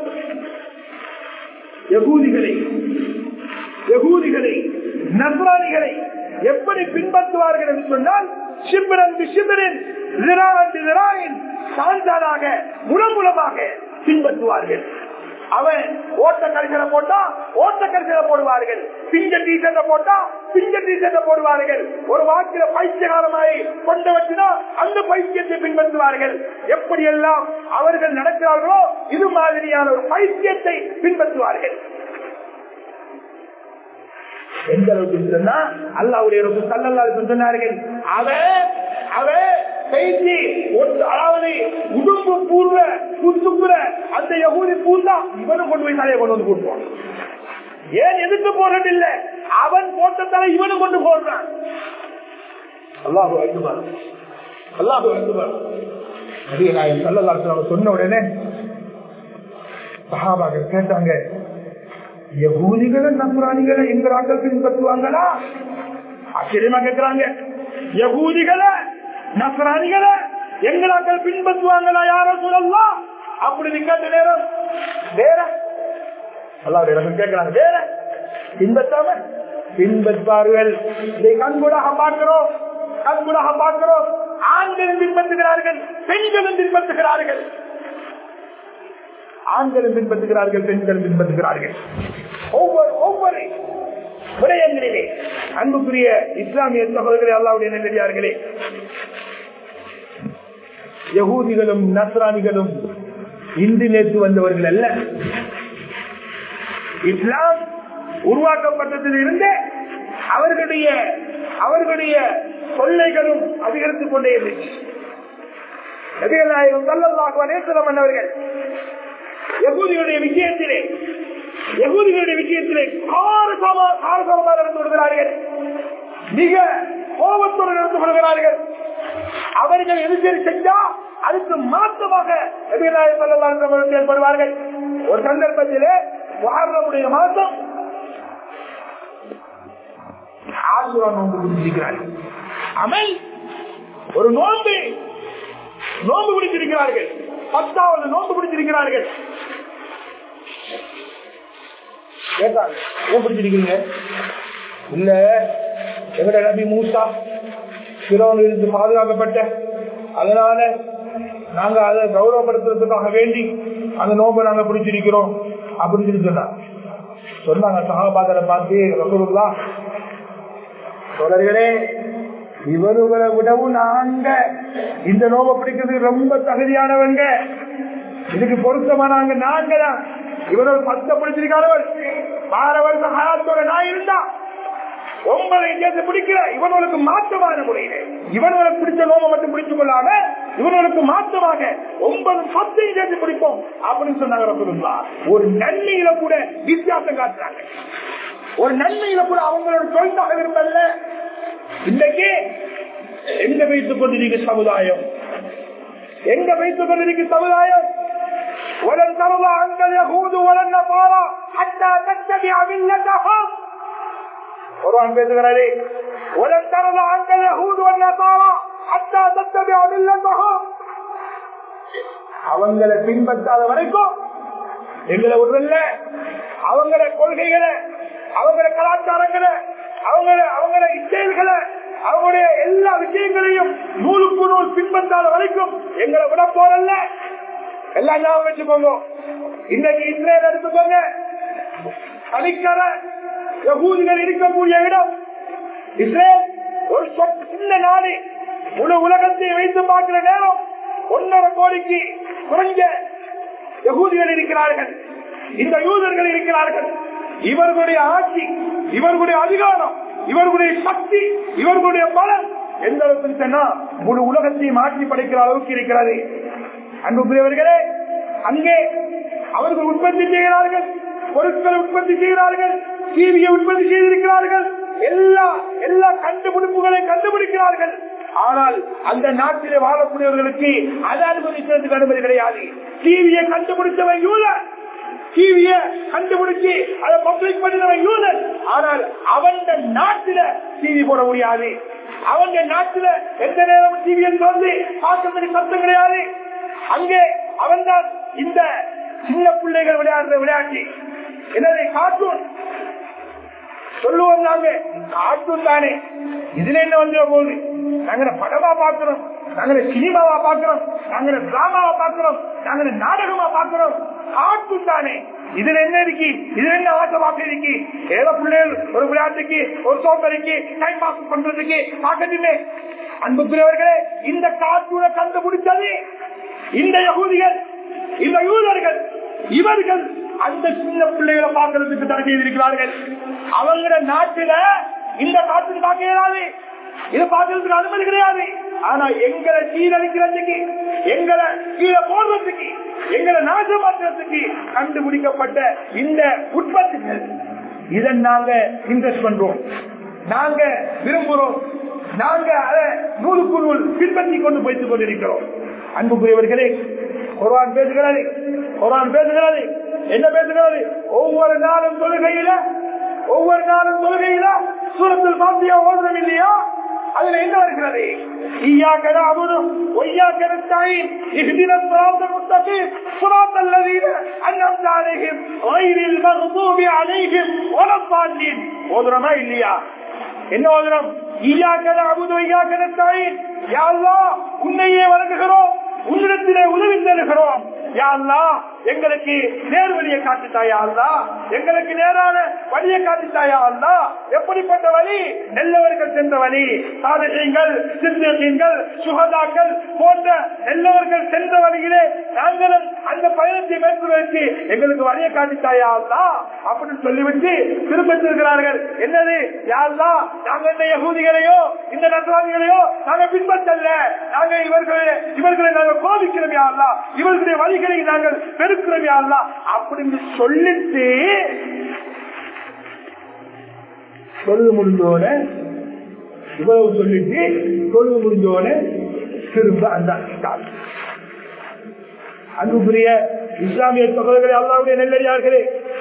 யகூதிகளை யகூதிகளை நஸ்ரானிகளை எப்படி பின்பற்றுவார்கள் என்று சொன்னால் சிபிரன் சிபிரின் சான்றானாக முழமுலமாக பின்பற்றுவார்கள் அவன் ஓட்ட கரிசலை போட்டா ஓட்ட கரிசலை போடுவார்கள் பிஞ்ச டீசர்ட்ட போட்டா பிஞ்ச டீசர்ட்ட போடுவார்கள் ஒரு வாக்கில பைத்தியகாரமாய் கொண்டு வச்சுனா அந்த பைத்தியத்தை பின்பற்றுவார்கள் எப்படி எல்லாம் அவர்கள் நடக்கிறார்களோ இது மாதிரியான ஒரு பைத்தியத்தை பின்பற்றுவார்கள் எந்த அளவுக்கு சொன்னா அல்லாவுடைய சொன்னார்கள் அவன் அவன் பேசி அதாவது உடும்பு பூர்வ புத்துப்புற அந்த யகூதி பூந்தா இவனும் கொண்டு போய் தலையை கொண்டு வந்து போட்டுவான் ஏன் எதிர்த்து போறது இல்ல அவன் போட்ட தலை இவனும் கொண்டு போடுறான் அல்லாஹு அழுதுவார் அல்லாஹு அழுதுவார் நபிகளாயம் சல்லல்லாஹு சொன்ன உடனே சஹாபாக்கள் கேட்டாங்க யகூதிகளை நம்புறானிகளை எங்கிறார்கள் பின்பற்றுவாங்களா ஆச்சரியமா கேட்கிறாங்க யகூதிகளை நசராணிகளை எங்களாக்கள் பின்பற்றுவாங்களா யார சொல்லலாம் அப்படி கேட்ட நேரம் வேற அல்லாவுடைய கேட்கிறாங்க வேற பின்பற்றாம பின்பற்றார்கள் இதை கண்கூடாக பார்க்கிறோம் கண்கூடாக பார்க்கிறோம் ஆண்களும் பின்பற்றுகிறார்கள் பெண்களும் பின்பற்றுகிறார்கள் ஆண்களும் பின்பற்றுகிறார்கள் பெண்களும் பின்பற்றுகிறார்கள் ஒவ்வொரு ஒவ்வொரு விடயங்களிலே அன்புக்குரிய இஸ்லாமிய சகோதரர்களே அல்லாவுடைய நெல்லடியார்களே யகூதிகளும் நஸ்ரானிகளும் இன்று நேற்று வந்தவர்கள் அல்ல இஸ்லாம் உருவாக்கப்பட்டதில் இருந்தே அவர்களுடைய அவர்களுடைய தொல்லைகளும் அதிகரித்துக் கொண்டே இருந்துச்சு நபிகள்நாயகம் சல்லல்லாஹு அலேசலம் அவர்கள் யகூதிகளுடைய விஷயத்திலே யகூதிகளுடைய விஷயத்திலே காரசமா காரசமாக நடந்து விடுகிறார்கள் மிக கோபத்தோடு நடந்து கொள்கிறார்கள் அவர்கள் எது சரி செஞ்சா அதுக்கு மாற்றமாக செயல்படுவார்கள் ஒரு சந்தர்ப்பத்திலே வாழ்றவுடைய மாதம் ஆசுரா நோன்பு பிடிச்சிருக்கிறார்கள் அமல் ஒரு நோன்பு நோன்பு பிடிச்சிருக்கிறார்கள் பத்தாவது நோன்பு பிடிச்சிருக்கிறார்கள் கேட்டாங்க ஏன் பிடிச்சிருக்கீங்க இல்ல எங்கட நபி மூசா பிறவன் இருந்து பாதுகாக்கப்பட்ட அதனால நாங்க அதை கௌரவப்படுத்துறதுக்காக வேண்டி அந்த நோம்பை நாங்க பிடிச்சிருக்கிறோம் அப்படின்னு சொல்லி சொன்னாங்க சொன்னாங்க சகாபாதரை பார்த்து ரசூலுல்லா தொடர்களே இவர்களை விடவும் நாங்க இந்த நோவை பிடிக்கிறதுக்கு ரொம்ப தகுதியானவங்க இதுக்கு பொருத்தமானாங்க நாங்க தான் இவரோட பத்த பிடிச்சிருக்கானவர் வார வருஷம் ஹயாத்தோட நான் இருந்தா ஒன்பதை சேர்த்து பிடிக்கிற இவனுக்கு மாற்றமான முறையில இவனுக்கு பிடிச்ச நோமை மட்டும் பிடித்துக் கொள்ளாம இவனுக்கு மாற்றமாக ஒன்பது பத்தையும் சேர்த்து பிடிப்போம் அப்படின்னு சொன்னாங்க ரசூலுல்லா. ஒரு நன்மையில கூட வித்தியாசம் காட்டுறாங்க ஒரு நன்மையில கூட அவங்களோட தொழிலாக விரும்பல இன்னைக்கு எங்க வைத்துக் கொண்டிருக்க சமுதாயம் எங்க வைத்துக் கொண்டிருக்க சமுதாயம் ولن ترضى عنك اليهود ولا النصارى حتى تتبع ملتهم قرآن பேசுகிறாரே ولن ترضى عنك اليهود والنصارى حتى تتبع ملتهم அவங்களை பின்பற்றாத வரைக்கும் எங்களை விடுறல அவங்கள கொள்கைகளை அவங்கள கலாச்சாரங்களை அவங்கள அவங்கள இச்செயல்களை அவங்களுடைய எல்லா விஷயங்களையும் நூலுக்கு நூல் பின்பற்றாத வரைக்கும் எங்களை விட போறல்ல எல்லாம் ஞாபகம் வச்சுக்கோங்க இன்னைக்கு இஸ்ரேல் எடுத்துக்கோங்க தனிக்கர யகூதிகள் இருக்கக்கூடிய இடம் இஸ்ரேல் ஒரு சொட்டு சின்ன நாடு முழு உலகத்தை வைத்து பார்க்கிற நேரம் ஒன்னரை கோடிக்கு குறைஞ்ச யகூதிகள் இருக்கிறார்கள் இந்த யூதர்கள் இருக்கிறார்கள் இவர்களுடைய ஆட்சி இவர்களுடைய அதிகாரம் இவர்களுடைய சக்தி இவர்களுடைய பலம் எந்த அளவுக்கு சொன்னா முழு உலகத்தையும் ஆட்சி படைக்கிற அளவுக்கு இருக்கிறது அன்புக்குரியவர்களே அங்கே அவர்கள் உற்பத்தி செய்கிறார்கள் பொருட்களை உற்பத்தி செய்கிறார்கள் டிவியை உற்பத்தி செய்திருக்கிறார்கள் எல்லா எல்லா கண்டுபிடிப்புகளை கண்டுபிடிக்கிறார்கள் ஆனால் அந்த நாட்டிலே வாழக்கூடியவர்களுக்கு அதை அனுமதிக்கிறதுக்கு அனுமதி கிடையாது டிவியை கண்டுபிடித்தவன் யூதர் டிவிய கண்டுபிடிச்சு அதை பப்ளிக் பண்ணினவன் யூதர் ஆனால் அவன் நாட்டில டிவி போட முடியாது அவங்க நாட்டில எந்த நேரம் டிவியை வந்து பார்க்கறதுக்கு சத்தம் கிடையாது அங்கே அவன் தான் இந்த சின்ன பிள்ளைகள் விளையாடுற விளையாட்டு என்னது கார்ட்டூன் சொல்லுவோம் நாங்க கார்ட்டூன் தானே இதுல என்ன வந்து போகுது நாங்க படமா பாக்குறோம் நாங்க சினிமாவா பாக்குறோம் நாங்க டிராமாவா பாக்குறோம் நாங்க நாடகமா பாக்குறோம் கார்ட்டூன் தானே இதுல என்ன இருக்கு இதுல என்ன ஆசை பார்க்க இருக்கு ஏதோ பிள்ளைகள் ஒரு விளையாட்டுக்கு ஒரு சோம்பரிக்கு டைம் பாஸ் பண்றதுக்கு பார்க்கட்டுமே அன்புக்குரியவர்களே இந்த கார்ட்டூனை கண்டுபிடிச்சது இந்த யகூதிகள் இந்த யூதர்கள் இவர்கள் அந்த சின்ன பிள்ளைகளை பார்க்கறதுக்கு தடை செய்திருக்கிறார்கள் அவங்களோட நாட்டில இந்த காற்று பார்க்க இயலாது இதை பார்க்கறதுக்கு அனுமதி கிடையாது ஆனா எங்களை சீரழிக்கிறதுக்கு எங்களை கீழே போடுறதுக்கு எங்களை நாசமாக்குறதுக்கு கண்டுபிடிக்கப்பட்ட இந்த உற்பத்திகள் இதை நாங்க இன்வெஸ்ட் பண்றோம் நாங்க விரும்புறோம் நாங்க அதை நூலுக்கு நூல் பின்பற்றி கொண்டு போய்த்துக் கொண்டிருக்கிறோம் அன்புக்குரியவர்களே குரான் பேசுகிறது குரான் பேசுகிறது என்ன பேசுகிறது ஒவ்வொரு நாளும் தொழுகையில ஒவ்வொரு நாளும் தொழுகையில சூரத்தில் பாத்தியா ஓதுறோம் இல்லையா அதுல என்ன இருக்கிறது إياك نعبد وإياك نستعين اهدنا الصراط المستقيم صراط الذين أنعمت عليهم غير المغضوب عليهم ولا الضالين ஓதுறோமா இல்லையா என்ன ஓதுறோம் ஈயாக்க நஅபுது وإياك نستعين யா அல்லாஹ் உன்னையே வணங்குகிறோம் உன்னிடத்திலே உதவி தேடுகிறோம் யா அல்லாஹ் எங்களுக்கு நேர் வழியை காட்டுத்தாயா அல்லா எங்களுக்கு நேரான வழியை காட்டுத்தாயா அல்லா எப்படிப்பட்ட வழி நெல்லவர்கள் சென்ற வழி சாதகங்கள் சிந்தகங்கள் சுகதாக்கள் போன்ற நெல்லவர்கள் சென்ற வழியிலே நாங்களும் அந்த பயணத்தை மேற்கொள்வதற்கு எங்களுக்கு வழியை காட்டுத்தாயா அல்லா அப்படின்னு சொல்லிவிட்டு திரும்பித்திருக்கிறார்கள் என்னது யாருலா நாங்க இந்த யகூதிகளையோ இந்த நன்றாதிகளையோ நாங்க பின்பற்றல்ல நாங்க இவர்களை இவர்களை நாங்கள் கோபிக்கிறோம் யாருலா இவர்களுடைய வழிகளை நாங்கள் பெருக்கிறோம் யாருலா அப்படின்னு சொல்லிட்டு தொழுது முடிஞ்சோட இவ்வளவு சொல்லிட்டு தொழுது முடிஞ்சோட திரும்ப அந்த ஸ்டார்ட் அன்புக்குரிய இஸ்லாமிய சகோதரர்களே அல்லாவுடைய நெல்லடியார்களே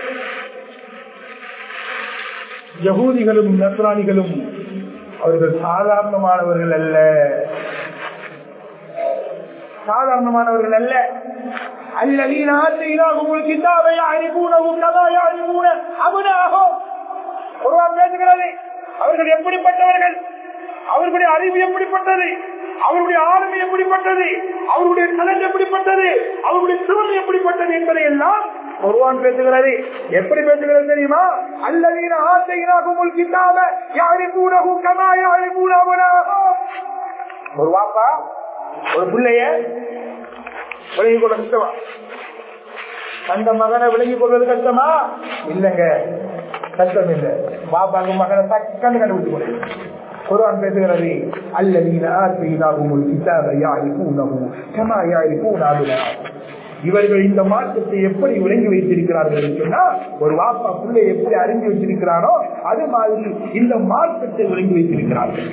யகூதிகளும் நஸ்ரானிகளும் அவர்கள் சாதாரணமானவர்கள் அல்ல சாதாரணமானவர்கள் அல்ல الذين آتيناهم الكتاب يعرفونه كما يعرفون أبناءهم குர்ஆன் பேசுகிறது அவர்கள் எப்படிப்பட்டவர்கள் அவர்களுடைய அறிவு எப்படிப்பட்டது அவருடைய ஆளுமை எப்படிப்பட்டது அவருடைய கலன் எப்படிப்பட்டது அவருடைய திறமை எப்படிப்பட்டது என்பதை எல்லாம் குர்ஆன் பேசுகிறது எப்படி பேசுகிறது தெரியுமா அல்லதீன ஆசையினாகும் கிட்டாப யாரிபூனஹு கமா யாரிபூன அபனாஹும் ஒரு வாப்பா ஒரு பிள்ளைய விளங்கி கொள்ள கஷ்டமா அந்த மகனை விளங்கி கொள்வது கஷ்டமா இல்லங்க கஷ்டம் இல்ல பாப்பாக்கு மகனை தக்கன்னு கண்டுபிடிச்சு கொடு குரான் பேசுகிறது அல்லதீன ஆசையினாகும் கிட்டாப யாரிபூனஹு கமா யாரிபூன அபனாஹும் இவர்கள் இந்த மாற்றத்தை எப்படி விளங்கி வைத்திருக்கிறார்கள் என்று சொன்னா ஒரு வாப்பா பிள்ளை எப்படி அறிஞ்சு வச்சிருக்கிறானோ அது மாதிரி இந்த மார்க்கத்தை விளங்கி வைத்திருக்கிறார்கள்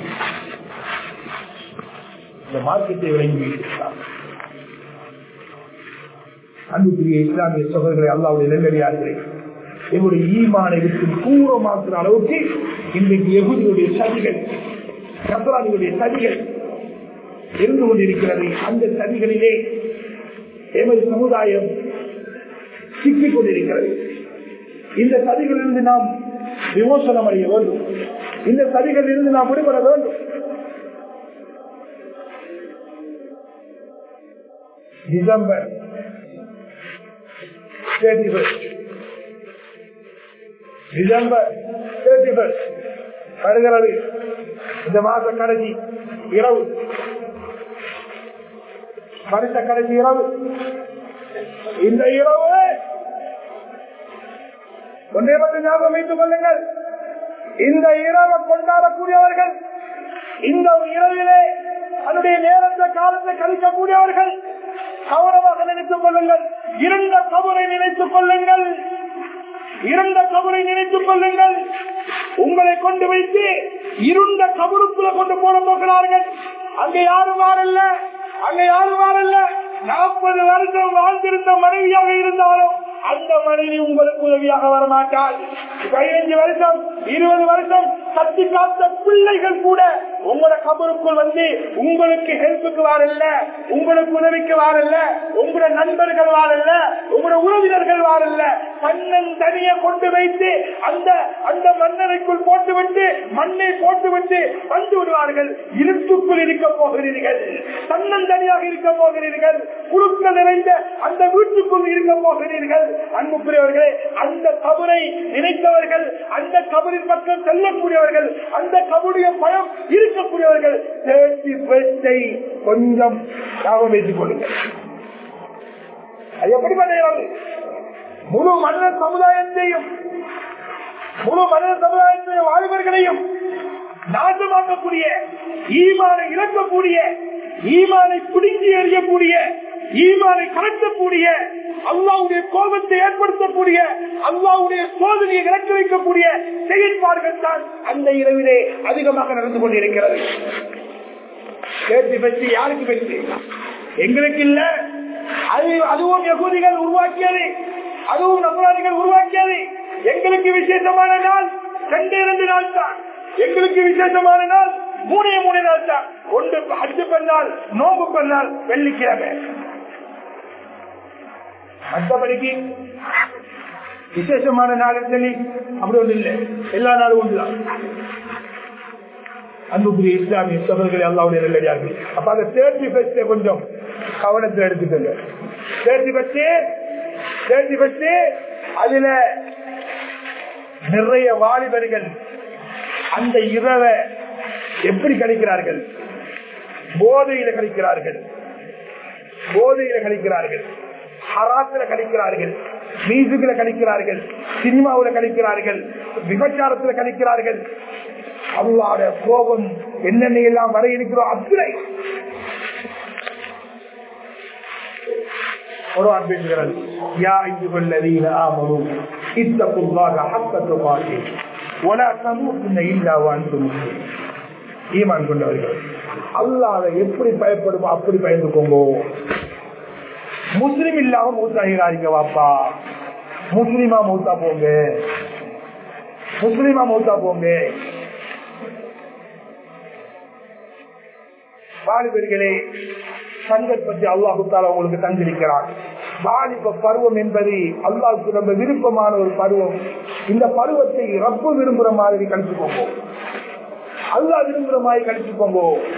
இந்த மார்க்கத்தை விளங்கி வைத்திருக்கிறார்கள் அன்புக்குரிய இஸ்லாமிய சகோதரர்களை அல்லாவுடைய நெல்லடியார்களே எங்களுடைய ஈமானை விட்டு பூர்வமாக்குற அளவுக்கு இன்றைக்கு எகுதியுடைய சதிகள் கசரானியுடைய சதிகள் இருந்து கொண்டிருக்கிறது அந்த சதிகளிலே எமது சமுதாயம் சிக்கிக் கொண்டிருக்கிறது இந்த சதிகளிலிருந்து நாம் விமோசனம் அடைய வேண்டும் இந்த சதிகளிலிருந்து நாம் விடுபட வேண்டும் December thirty first December thirty first வருகிறது இந்த மாத கடைசி இரவு வருஷ கடைசி இரவு இந்த இரவு ஒன்றே மட்டும் ஞாபகம் வைத்துக் கொள்ளுங்கள் இந்த இரவை கொண்டாடக்கூடியவர்கள் இந்த இரவிலே அதனுடைய நேரத்தை காலத்தை கழிக்கக்கூடியவர்கள் கவனமாக நினைத்துக் கொள்ளுங்கள் இருந்த கபரை நினைத்துக் கொள்ளுங்கள் இருண்ட கபரை நினைத்துக் கொள்ளுங்கள் உங்களை கொண்டு வைத்து இருண்ட கபருக்குள்ள கொண்டு போட போகிறார்கள் அங்க யாரும் வாரல்ல அங்க யாரும் வாரல்ல நாற்பது வருஷம் வாழ்ந்திருந்த மனைவியாக இருந்தாலும் அந்த மனைவி உங்களுக்கு உதவியாக வரமாட்டாள் பதினைஞ்சு வருஷம் இருபது வருஷம் கத்தி காத்த பிள்ளைகள் கூட உங்களோட கபருக்குள் வந்து உங்களுக்கு ஹெல்ப்புக்கு வாரல்ல உங்களுக்கு உதவிக்கு வாரல்ல உங்களோட நண்பர்கள் வாரல்ல உங்களோட உறவினர்கள் வாரல்ல மன்னன் தனிய கொண்டு வைத்து அந்த அந்த மன்னரைக்குள் போட்டுவிட்டு மண்ணை போட்டுவிட்டு வந்து விடுவார்கள் இருட்டுக்குள் இருக்க போகிறீர்கள் தன்னன் தனியாக இருக்க போகிறீர்கள் குழுக்கள் நிறைந்த அந்த வீட்டுக்குள் இருக்க போகிறீர்கள் அன்புக்குரியவர்களே அந்த கபரை நினைத்தவர்கள் அந்த கபரின் பக்கம் செல்லக்கூடியவர்கள் அந்த கபருடைய பயம் இருக்கக்கூடியவர்கள் தேர்ச்சி பேச்சை கொஞ்சம் ஞாபகம் வைத்துக் கொள்ளுங்கள் அது எப்படி பண்ணுகிறது முழு மனித சமுதாயத்தையும் முழு மனித சமுதாயத்தையும் வாலிபர்களையும் நாசமாக்கக்கூடிய ஈமானை இழக்கக்கூடிய ஈமானை பிடுங்கி எறியக்கூடிய ஈமானை கலக்கக்கூடிய அல்லாவுடைய கோபத்தை ஏற்படுத்தக்கூடிய அல்லாவுடைய சோதனையை இறக்க வைக்கக்கூடிய செயல்பாடுகள் தான் அந்த இரவிலே அதிகமாக நடந்து கொண்டிருக்கிறது கேட்டு பற்றி யாருக்கு பற்றி எங்களுக்கு இல்ல அது அதுவும் யகுதிகள் உருவாக்கியது அதுவும் நம்பராதிகள் உருவாக்கியது எங்களுக்கு விசேஷமான நாள் ரெண்டு இரண்டு நாள் தான் எங்களுக்கு விசேஷமான நாள் மூணே மூணு நாள் தான் ஒன்று அஞ்சு பெண்ணால் நோம்பு பெண்ணால் வெள்ளிக்கிழமை மற்றபடிக்கு விசேஷமான நாள் சொல்லி அப்படி ஒன்று இல்லை எல்லா நாளும் ஒன்றுதான் அன்புக்குரிய இஸ்லாமிய சபைகளை அல்லாவுடைய நல்லடியார்கள் அப்ப அந்த தேர்ச்சி பெற்ற கொஞ்சம் கவனத்தில் எடுத்துக்கோங்க தேர்ச்சி பெற்று தேர்ச்சி பெற்று அதுல நிறைய வாலிபர்கள் அந்த இரவை எப்படி கழிக்கிறார்கள் போதையில கழிக்கிறார்கள் போதையில கழிக்கிறார்கள் ஹராத்துல கழிக்கிறார்கள் மியூசிக்ல கழிக்கிறார்கள் சினிமாவுல கழிக்கிறார்கள் விபச்சாரத்துல கழிக்கிறார்கள் அல்லாட கோபம் என்னென்ன எல்லாம் வர இருக்கிறோம் அத்தனை குரான் பேசுகிறது யா ஐயுகல்லதீன ஆமனு இத்தகுல்லாஹ ஹக்க துகாத்தி வலா தமூத்துன இல்லா வஅன்தும் முஸ்லிமூன் ஈமான் கொண்டவர்கள் அல்லாஹ் எப்படி பயப்படுமோ அப்படி பயந்துக்கோங்க முஸ்லிம் இல்லாம மூத்தாகிறாங்க வாப்பா முஸ்லிமா மூத்தா போங்க முஸ்லிமா மூத்தா போங்க வாலிபர்களே சந்தர்ப்பத்தை அல்லாஹு தாலா உங்களுக்கு தந்திருக்கிறார் வாலிப பருவம் என்பது அல்லாஹுக்கு ரொம்ப விருப்பமான ஒரு பருவம் இந்த பருவத்தை ரப்பு விரும்புற மாதிரி கழிச்சுக்கோங்க அல்லாஹ் விரும்புற மாதிரி கழிச்சுக்கோங்க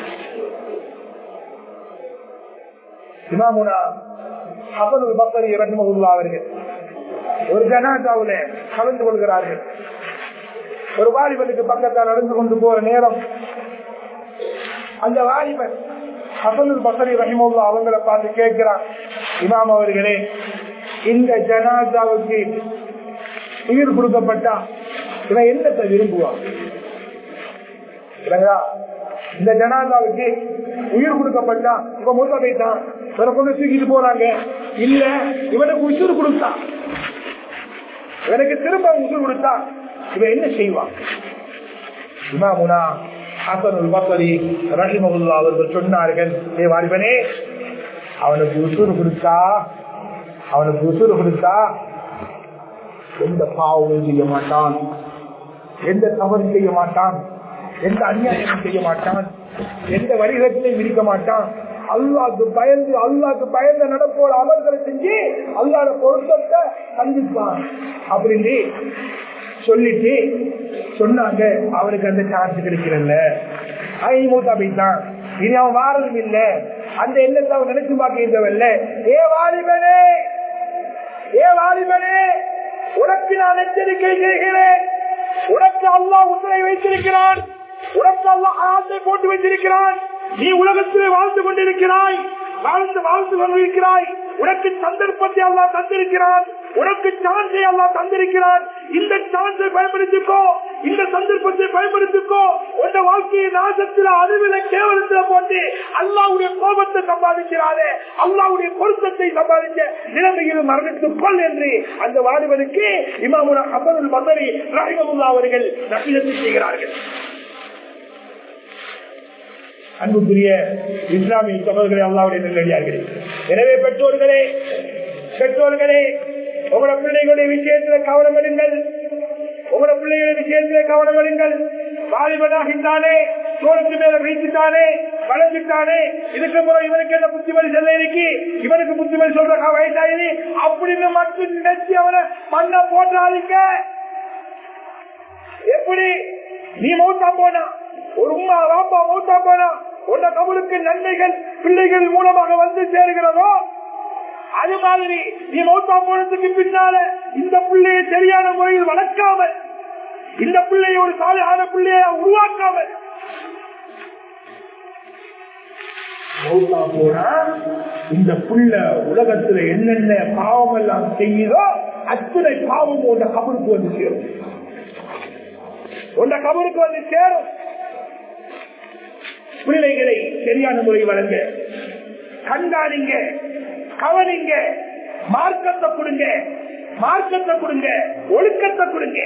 இமாமுனா ஹசனுல் பக்கரி ரஹ்மகுல்லா அவர்கள் ஒரு ஜனாதாவுல கலந்து கொள்கிறார்கள் ஒரு வாலிபனுக்கு பக்கத்தால் நடந்து கொண்டு போற நேரம் அந்த வாலிபன் ஹசனுல் பக்கரி ரஹிமுல்லா அவங்கள பார்த்து கேட்கிறான் இமாம் அவர்களே இந்த ஜனாதாவுக்கு உயிர் கொடுக்கப்பட்டா இவன் என்னத்தை விரும்புவான் இல்லைங்களா இந்த ஜனாதாவுக்கு உயிர் கொடுக்கப்பட்டா இவன் முழுக்க போயிட்டான் இவனை கொண்டு தூக்கிட்டு போறாங்க இல்ல இவனுக்கு உசுறு கொடுத்தா இவனுக்கு திரும்ப உசுறு கொடுத்தா இவன் என்ன செய்வான் இமாமுனா ஹசனுல் பசரி ரஹிமகுல்லா அவர்கள் சொன்னார்கள் ஏ வாலிபனே அவனுக்கு உசுறு கொடுத்தா அவனுக்கு உசுறு கொடுத்தா எந்த பாவமும் செய்ய மாட்டான் எந்த தவறும் செய்ய மாட்டான் எந்த அநியாயமும் செய்ய மாட்டான் எந்த வரிகளையும் விரிக்க மாட்டான் அல்லாக்கு பயந்து அல்லாக்கு பயந்த நடப்போட அமல்களை செஞ்சு அல்லாத பொருத்தத்தை சந்திப்பான் அப்படின்னு சொல்லிட்டு சொன்னாங்க அவனுக்கு அந்த சான்ஸ் கிடைக்கிறல்ல மூத்தா போயிட்டான் இனி அவன் வாரதும் இல்ல அந்த எண்ணத்தை அவன் நினைச்சு பார்க்கின்றவல்ல ஏ வாலிபனே ஏ வாலிபனே உனக்கு நான் எச்சரிக்கை செய்கிறேன் உனக்கு அல்லாஹ் உத்தரை வைத்திருக்கிறான் உனக்கு அல்லாஹ் ஆசை போட்டு வைத்திருக்கிறான் நீ உலகத்திலே வாழ்ந்து கொண்டிருக்கிறாய் வாழ்ந்து வாழ்ந்து கொண்டிருக்கிறாய் உனக்கு சந்தர்ப்பத்தை அல்லா தந்திருக்கிறான் உனக்கு சான்ஸை அல்லா தந்திருக்கிறான் இந்த சான்ஸை பயன்படுத்திக்கோ இந்த சந்தர்ப்பத்தை பயன்படுத்திக்கோ உன் வாழ்க்கையை நாசத்துல அறிவில கேவலத்துல போட்டு அல்லாவுடைய கோபத்தை சம்பாதிக்கிறாரே அல்லாவுடைய பொருத்தத்தை சம்பாதிக்க நிலைமையில் மரணித்துக் கொள் என்று அந்த வாலிபனுக்கு இமாமுனா அபதுல் மதரி ரஹிமமுல்லா அவர்கள் நபிலத்தை செய்கிறார்கள் அன்புக்குரிய இஸ்லாமிய சகோதரர்களே அல்லாவுடைய நெல்லடியார்களே எனவே பெற்றோர்களே பெற்றோர்களே உங்களோட பிள்ளைகளுடைய விஷயத்துல கவனம் எடுங்கள் உங்களோட பிள்ளைகளுடைய விஷயத்துல கவனம் எடுங்கள் வாலிபனாகின்றானே தோளுக்கு மேல வைத்துட்டானே வளர்ந்துட்டானே இதுக்கு அப்புறம் இவனுக்கு என்ன புத்திமதி சொல்ல இருக்கு இவனுக்கு புத்திமதி சொல்ற வயசாயி அப்படின்னு மட்டும் நினைச்சு அவனை மண்ண போட்டாதீங்க எப்படி நீ மௌத்தா போனா ஒரு உமா வாப்பா மௌத்தா போனா உன்ன கபலுக்கு நன்மைகள் பிள்ளைகள் மூலமாக வந்து சேருகிறதோ அது மாதிரி நீ மௌத்தா போனதுக்கு பின்னால இந்த பிள்ளையை சரியான முறையில் வளர்க்காமல் இந்த பிள்ளையை ஒரு சாலையான பிள்ளைய உருவாக்காமல் மௌத்தா போனா இந்த புள்ள உலகத்துல என்னென்ன பாவம் எல்லாம் செய்யுதோ அத்தனை பாவம் உன்ன கபருக்கு வந்து சேரும் உன்ன கபருக்கு வந்து சேரும் பிள்ளைகளை சரியான முறை வழங்க கண்காணிங்க கவனிங்க மார்க்கத்தை கொடுங்க மார்க்கத்தை கொடுங்க ஒழுக்கத்தை கொடுங்க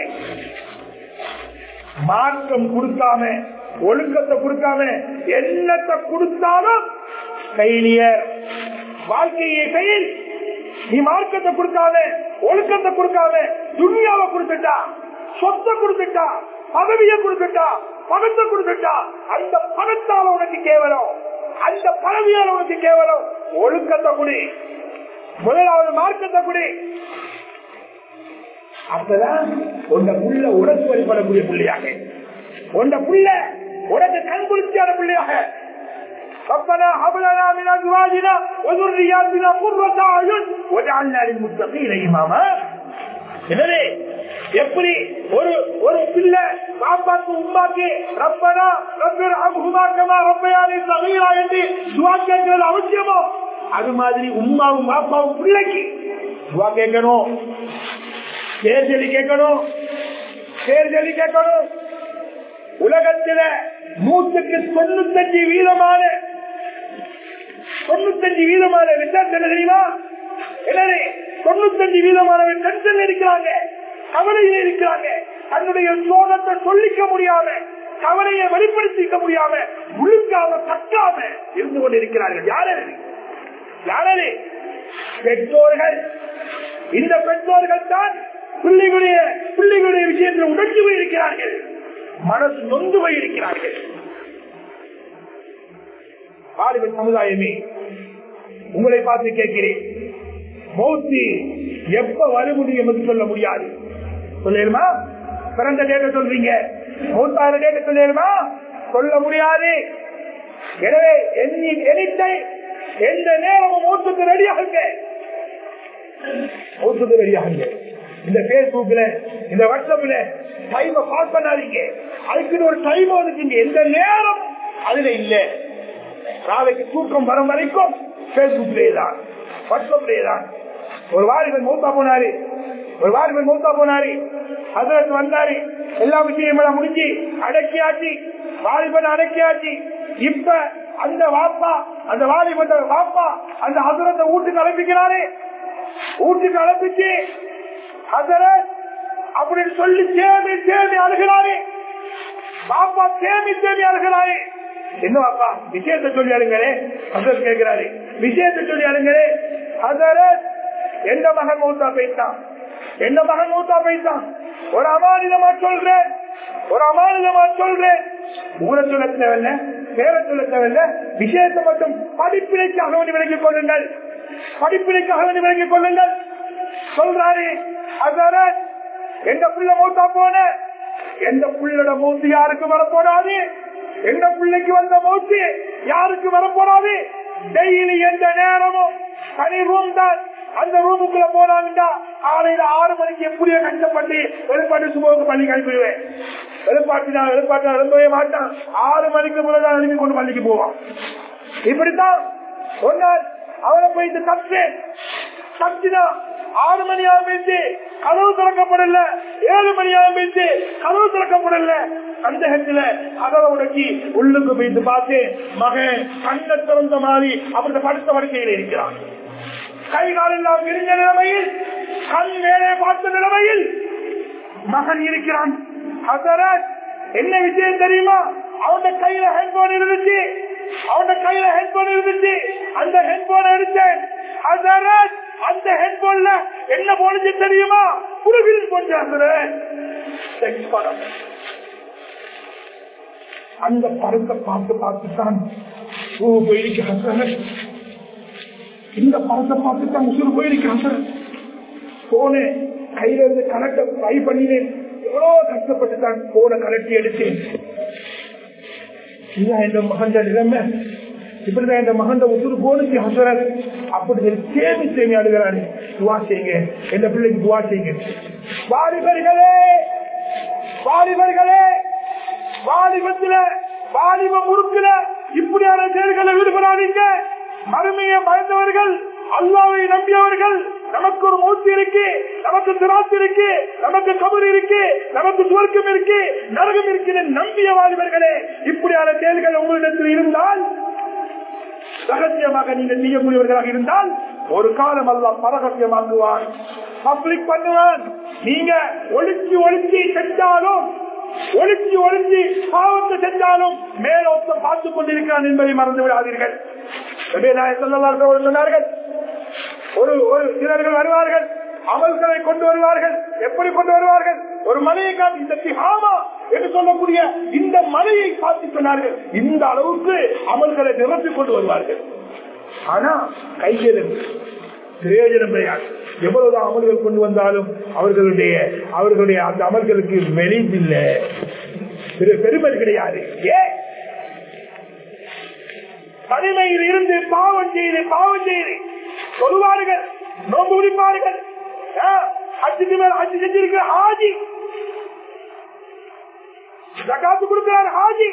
மார்க்கம் கொடுக்காம ஒழுக்கத்தை கொடுக்காம என்னத்தை கொடுத்தாலும் ஃபெயிலியர் வாழ்க்கையை ஃபெயில் நீ மார்க்கத்தை கொடுக்காம ஒழுக்கத்தை கொடுக்காம துணியாவை கொடுத்துட்டா சொத்தை கொடுத்துட்டா பதவியை கொடுத்துட்டா பணத்தை கொடுத்துட்டா அந்த பணத்தால உனக்கு கேவலம் அந்த பதவியால் உனக்கு கேவலம் ஒழுக்கத்தை குடி முதலாவது மார்க்கத்தை குடி அப்பதான் உன்ன புள்ள உனக்கு வழிபடக்கூடிய பிள்ளையாக உன்ன புள்ள உனக்கு கண் குளிர்ச்சியான பிள்ளையாக ربنا هب لنا من ازواجنا وذرياتنا قرة اعين واجعلنا للمتقين اماما எனவே எப்படி ஒரு ஒரு பிள்ளை பாப்பாக்கு உமாக்கு ரப்பனா ரப்பர் அபுமாக்கமா ரப்பையாரி சகைரா என்று துவா கேட்கிறது அவசியமோ அது மாதிரி உமாவும் பாப்பாவும் பிள்ளைக்கு துவா கேட்கணும் தேர்தலி கேட்கணும் தேர்தலி கேட்கணும் உலகத்தில நூற்றுக்கு தொண்ணூத்தஞ்சு வீதமான தொண்ணூத்தஞ்சு வீதமான ரிசர்ச் என்ன தெரியுமா எனவே தொண்ணூத்தஞ்சு வீதமானவர் டென்ஷன் இருக்கிறாங்க கவலையில் இருக்கிறாங்க தன்னுடைய சோகத்தை சொல்லிக்க முடியாம கவலையை வெளிப்படுத்திக்க முடியாம முழுக்காம தக்காம இருந்து கொண்டிருக்கிறார்கள் யாரே யாரே பெற்றோர்கள் இந்த பெற்றோர்கள் தான் பிள்ளைகளுடைய பிள்ளைகளுடைய விஷயத்தில் உணர்ச்சி போயிருக்கிறார்கள் மனசு நொந்து போயிருக்கிறார்கள் வாலிப சமுதாயமே உங்களை பார்த்து கேட்கிறேன் மௌத்தி எப்ப வரும் என்று சொல்ல முடியாது சொல்லிடுமா பிறந்த டேட்ட சொல்றீங்க மௌத்தார டேட்ட சொல்லிடுமா சொல்ல முடியாது எனவே எண்ணி எண்ணிட்டை எந்த நேரமும் மூத்துக்கு ரெடியாகுங்க மூத்துக்கு ரெடியாகுங்க இந்த பேஸ்புக்ல இந்த வாட்ஸ்அப்ல டைம பாஸ் பண்ணாதீங்க அதுக்கு ஒரு டைம் ஒதுக்குங்க எந்த நேரம் அதுல இல்ல நாளைக்கு தூக்கம் வரும் வரைக்கும் பேஸ்புக்லேயே தான் வாட்ஸ்அப்லேயே தான் ஒரு வாலிபன் மூத்தா போனாரு ஒரு வாலிபன் மூத்தா போனாரு அதற்கு வந்தாரு எல்லா விஷயங்களும் முடிஞ்சு அடக்கியாச்சு வாலிபன் அடக்கியாச்சு இப்ப அந்த வாப்பா அந்த வாலிபன் வாப்பா அந்த ஹசரத்தை வீட்டுக்கு அனுப்பிக்கிறாரு வீட்டுக்கு அனுப்பிச்சு ஹசரத் அப்படின்னு சொல்லி தேமி தேமி அழுகிறாரு பாப்பா தேமி தேமி அழுகிறாரு என்ன பாப்பா விஷயத்தை சொல்லி அழுங்களே ஹசரத் கேட்கிறாரு விஷயத்தை சொல்லி அழுங்களே ஹசரத் எந்த மகன் மூத்தா போயிட்டான் எந்த மகன் மூத்தா போயிட்டான் ஒரு அமானிதமா சொல்றேன் ஒரு அமானிதமா சொல்றேன் ஊரை சொல்ல தேவையில்ல பேரை சொல்ல தேவையில்ல விஷயத்தை மட்டும் படிப்பினைக்காக வேண்டி விலகிக் கொள்ளுங்கள் படிப்பினைக்காக வேண்டி விலகிக் கொள்ளுங்கள் சொல்றாரு ஹசரத் எந்த புள்ள மூத்தா போன எந்த புள்ளோட மூத்து யாருக்கு வரப்போடாது எந்த பிள்ளைக்கு வந்த மூச்சு யாருக்கு வரப்போடாது டெய்லி எந்த நேரமும் தனி ரூம் தான் அந்த ரூமுக்குள்ள போனாங்கடா காலையில ஆறு மணிக்கு எப்படியோ கஷ்டப்பட்டு வெளிப்பாட்டு சுமோக்கு பள்ளிக்கு அனுப்பிடுவேன் வெளிப்பாட்டு நான் வெளிப்பாட்டு எழும்பவே மாட்டான் ஆறு மணிக்கு முன்னதான் எழுப்பி கொண்டு பள்ளிக்கு போவான் இப்படித்தான் ஒரு நாள் அவனை போயிட்டு தப்பு தப்பினா ஆறு மணி ஆரம்பிச்சு கதவு திறக்கப்படல ஏழு மணி ஆரம்பிச்சு கதவு திறக்கப்படல அந்த ஹெட்டில கதவை உடக்கி உள்ளுக்கு போயிட்டு பார்த்து மகன் கண்ண திறந்த மாதிரி அப்படி படுத்த படுக்கையில் இருக்கிறான் கை காலெல்லாம் விரிஞ்ச நிலைமையில் கண் மேலே பார்த்த நிலைமையில் மகன் இருக்கிறான் ஹசரத் என்ன விஷயம் தெரியுமா அவன் கையில ஹெட்போன் இருந்துச்சு அவன் கையில ஹெட்போன் இருந்துச்சு அந்த ஹெட்போன் எடுத்தேன் ஹசரத் அந்த ஹெட்போன்ல என்ன போனது தெரியுமா புருகில் கொஞ்சம் படம் அந்த படத்தை பார்த்து பார்த்துத்தான் போயிருக்கு ஹசரத் இந்த படத்தை பார்த்துத்தான் உசுறு போயிருக்கு ஹசரத் போன கையில இருந்து கணக்க ட்ரை பண்ணினேன் எவ்வளவு கஷ்டப்பட்டு தான் போன கலட்டி எடுத்தேன் இதுதான் என் மகன் நிலைமை இப்படிதான் என் மகன் உசுறு போனுச்சு ஹசரத் அப்படி சொல்லி சேமி சேமி அழுகிறாரு துவா செய்யுங்க எந்த பிள்ளைக்கு துவா செய்யுங்க வாலிபர்களே வாலிபர்களே வாலிபத்துல வாலிப முறுக்குல இப்படியான செயல்களை ஈடுபடாதீங்க மறுமையை பயந்தவர்கள் அல்லாவை நம்பியவர்கள் நமக்கு ஒரு மூச்சு இருக்கு நமக்கு திராட்சை இருக்கு நமக்கு கபர் இருக்கு நமக்கு சுவர்க்கம் இருக்கு நரகம் இருக்கு நம்பிய வாலிபர்களே இப்படியான செயல்கள் உங்களிடத்தில் இருந்தால் ரகசியமாக நீங்க செய்யக்கூடியவர்களாக இருந்தால் ஒரு காலம் அல்ல பரகசியமாக்குவான் பப்ளிக் பண்ணுவான் நீங்க ஒளிச்சு ஒளிச்சு செஞ்சாலும் ஒளிச்சு ஒளிச்சு பாவத்தை செஞ்சாலும் மேலோத்த பார்த்துக் கொண்டிருக்கிறான் என்பதை மறந்து விடாதீர்கள் சொன்னார்கள் ஒரு ஒரு சிலர்கள் வருவார்கள் அமல்களை கொண்டு வருவார்கள் எப்படி கொண்டு வருவார்கள் ஒரு மலையை காட்டி இந்த திகாமா என்று சொல்லக்கூடிய இந்த மலையை காட்டி சொன்னார்கள் இந்த அளவுக்கு அமல்களை நிரப்பி கொண்டு வருவார்கள் ஆனா கையில் பிரயோஜனம் கிடையாது எவ்வளவுதான் அமல்கள் கொண்டு வந்தாலும் அவர்களுடைய அவர்களுடைய அந்த அமல்களுக்கு வெளியில்லை பெருமை கிடையாது ஏன் தனிமையில் இருந்து பாவம் செய்து பாவம் செய்து சொல்லுவார்கள் நோம்பு முடிப்பார்கள் அச்சுக்கு மேல் அச்சு செஞ்சிருக்கிற ஆஜி ஜகாத்து கொடுக்கிறார் ஹாஜி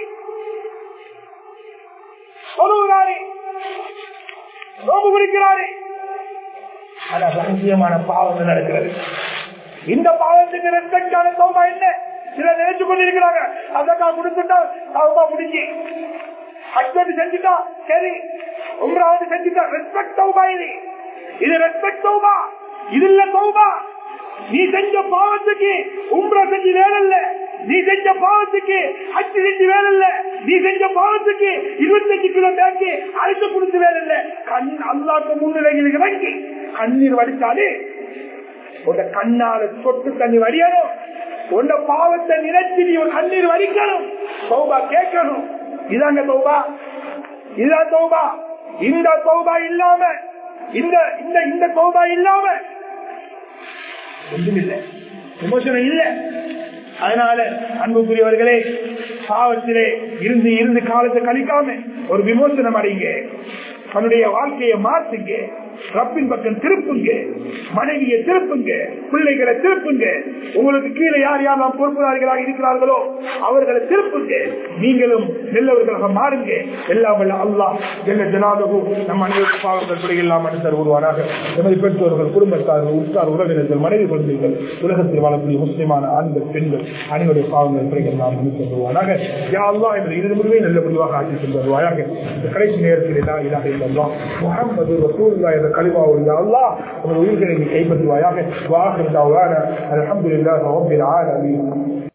சொல்லுகிறாரே நோம்பு குடிக்கிறாரே ஆனா ரகசியமான பாவங்கள் நடக்கிறது இந்த பாவத்துக்கு ரெஸ்பெக்டான சௌபா என்ன சில நினைச்சு கொண்டிருக்கிறாங்க அதக்கா கொடுத்துட்டா சௌபா முடிஞ்சு ஹஸ்பண்ட் செஞ்சுட்டா சரி உம்ராவது செஞ்சுட்டா ரெஸ்பெக்ட் சௌபா இது இது ரெஸ்பெக்ட் சௌபா இது இல்ல சௌபா நீ செஞ்ச பாவத்துக்கு உம்ரா செஞ்சு வேலை இல்ல நீ செஞ்ச பாவத்துக்கு அச்சு செஞ்சு வேலை இல்ல நீ செஞ்ச பாவத்துக்கு இருபத்தஞ்சு கிலோ பேக்கு அரைச்சு கொடுத்து வேலை இல்ல கண் அல்லாக்கு முன்னிலையில் இறங்கி கண்ணீர் வடிச்சாலே உங்க கண்ணால சொட்டு தண்ணி வடியணும் உன்ன பாவத்தை நினைச்சு நீ ஒரு கண்ணீர் வடிக்கணும் சௌபா கேட்கணும் இதாங்க சௌபா இதுதான் சௌபா இந்த சௌபா இல்லாம இந்த இந்த இந்த தௌபா இல்லாம ஒன்றும் இல்லை விமோசனம் இல்லை அதனால அன்புக்குரியவர்களே பாவத்திலே இருந்து இருந்து காலத்தை கழிக்காம ஒரு விமோசனம் அடைங்க தன்னுடைய வாழ்க்கையை மாற்றுங்க ரப்பின் பக்கம் திருப்புங்க மனைவியை திருப்புங்க பிள்ளைகளை திருப்புங்க உங்களுக்கு கீழே யார் யாரெல்லாம் பொறுப்புதாரிகளாக இருக்கிறார்களோ அவர்களை திருப்புங்க நீங்களும் நல்லவர்களாக மாறுங்க எல்லாம் வல்ல அல்லாஹ் ஜெல்ல ஜனாதகு நம் அனைவருக்கு பாவங்கள் துறை எல்லாம் மனிதர் உருவானாக எமது பெற்றோர்கள் குடும்பத்தார்கள் உற்றார் உறவினர்கள் மனைவி குழந்தைகள் உலகத்தில் வாழக்கூடிய முஸ்லிமான ஆண்கள் பெண்கள் அனைவருடைய பாவங்கள் துறை எல்லாம் மன்னித்து வருவானாக யா அல்லாஹ் எமது இரு முடிவை நல்ல முடிவாக ஆட்சி சென்று வருவாயாக இந்த கடைசி நேரத்தில் இல்லா இலாக இல்லல்லா முகமது ரசூலுல்லாஹ் என்ற கலிமாவுடைய அல்லாஹ் உங்கள் உயிர்களை நீ கைப்பற்றுவாயாக வாஹிர் தஅவானா அல்ஹம்துலில்லாஹி ரப்பில் ஆலமீன்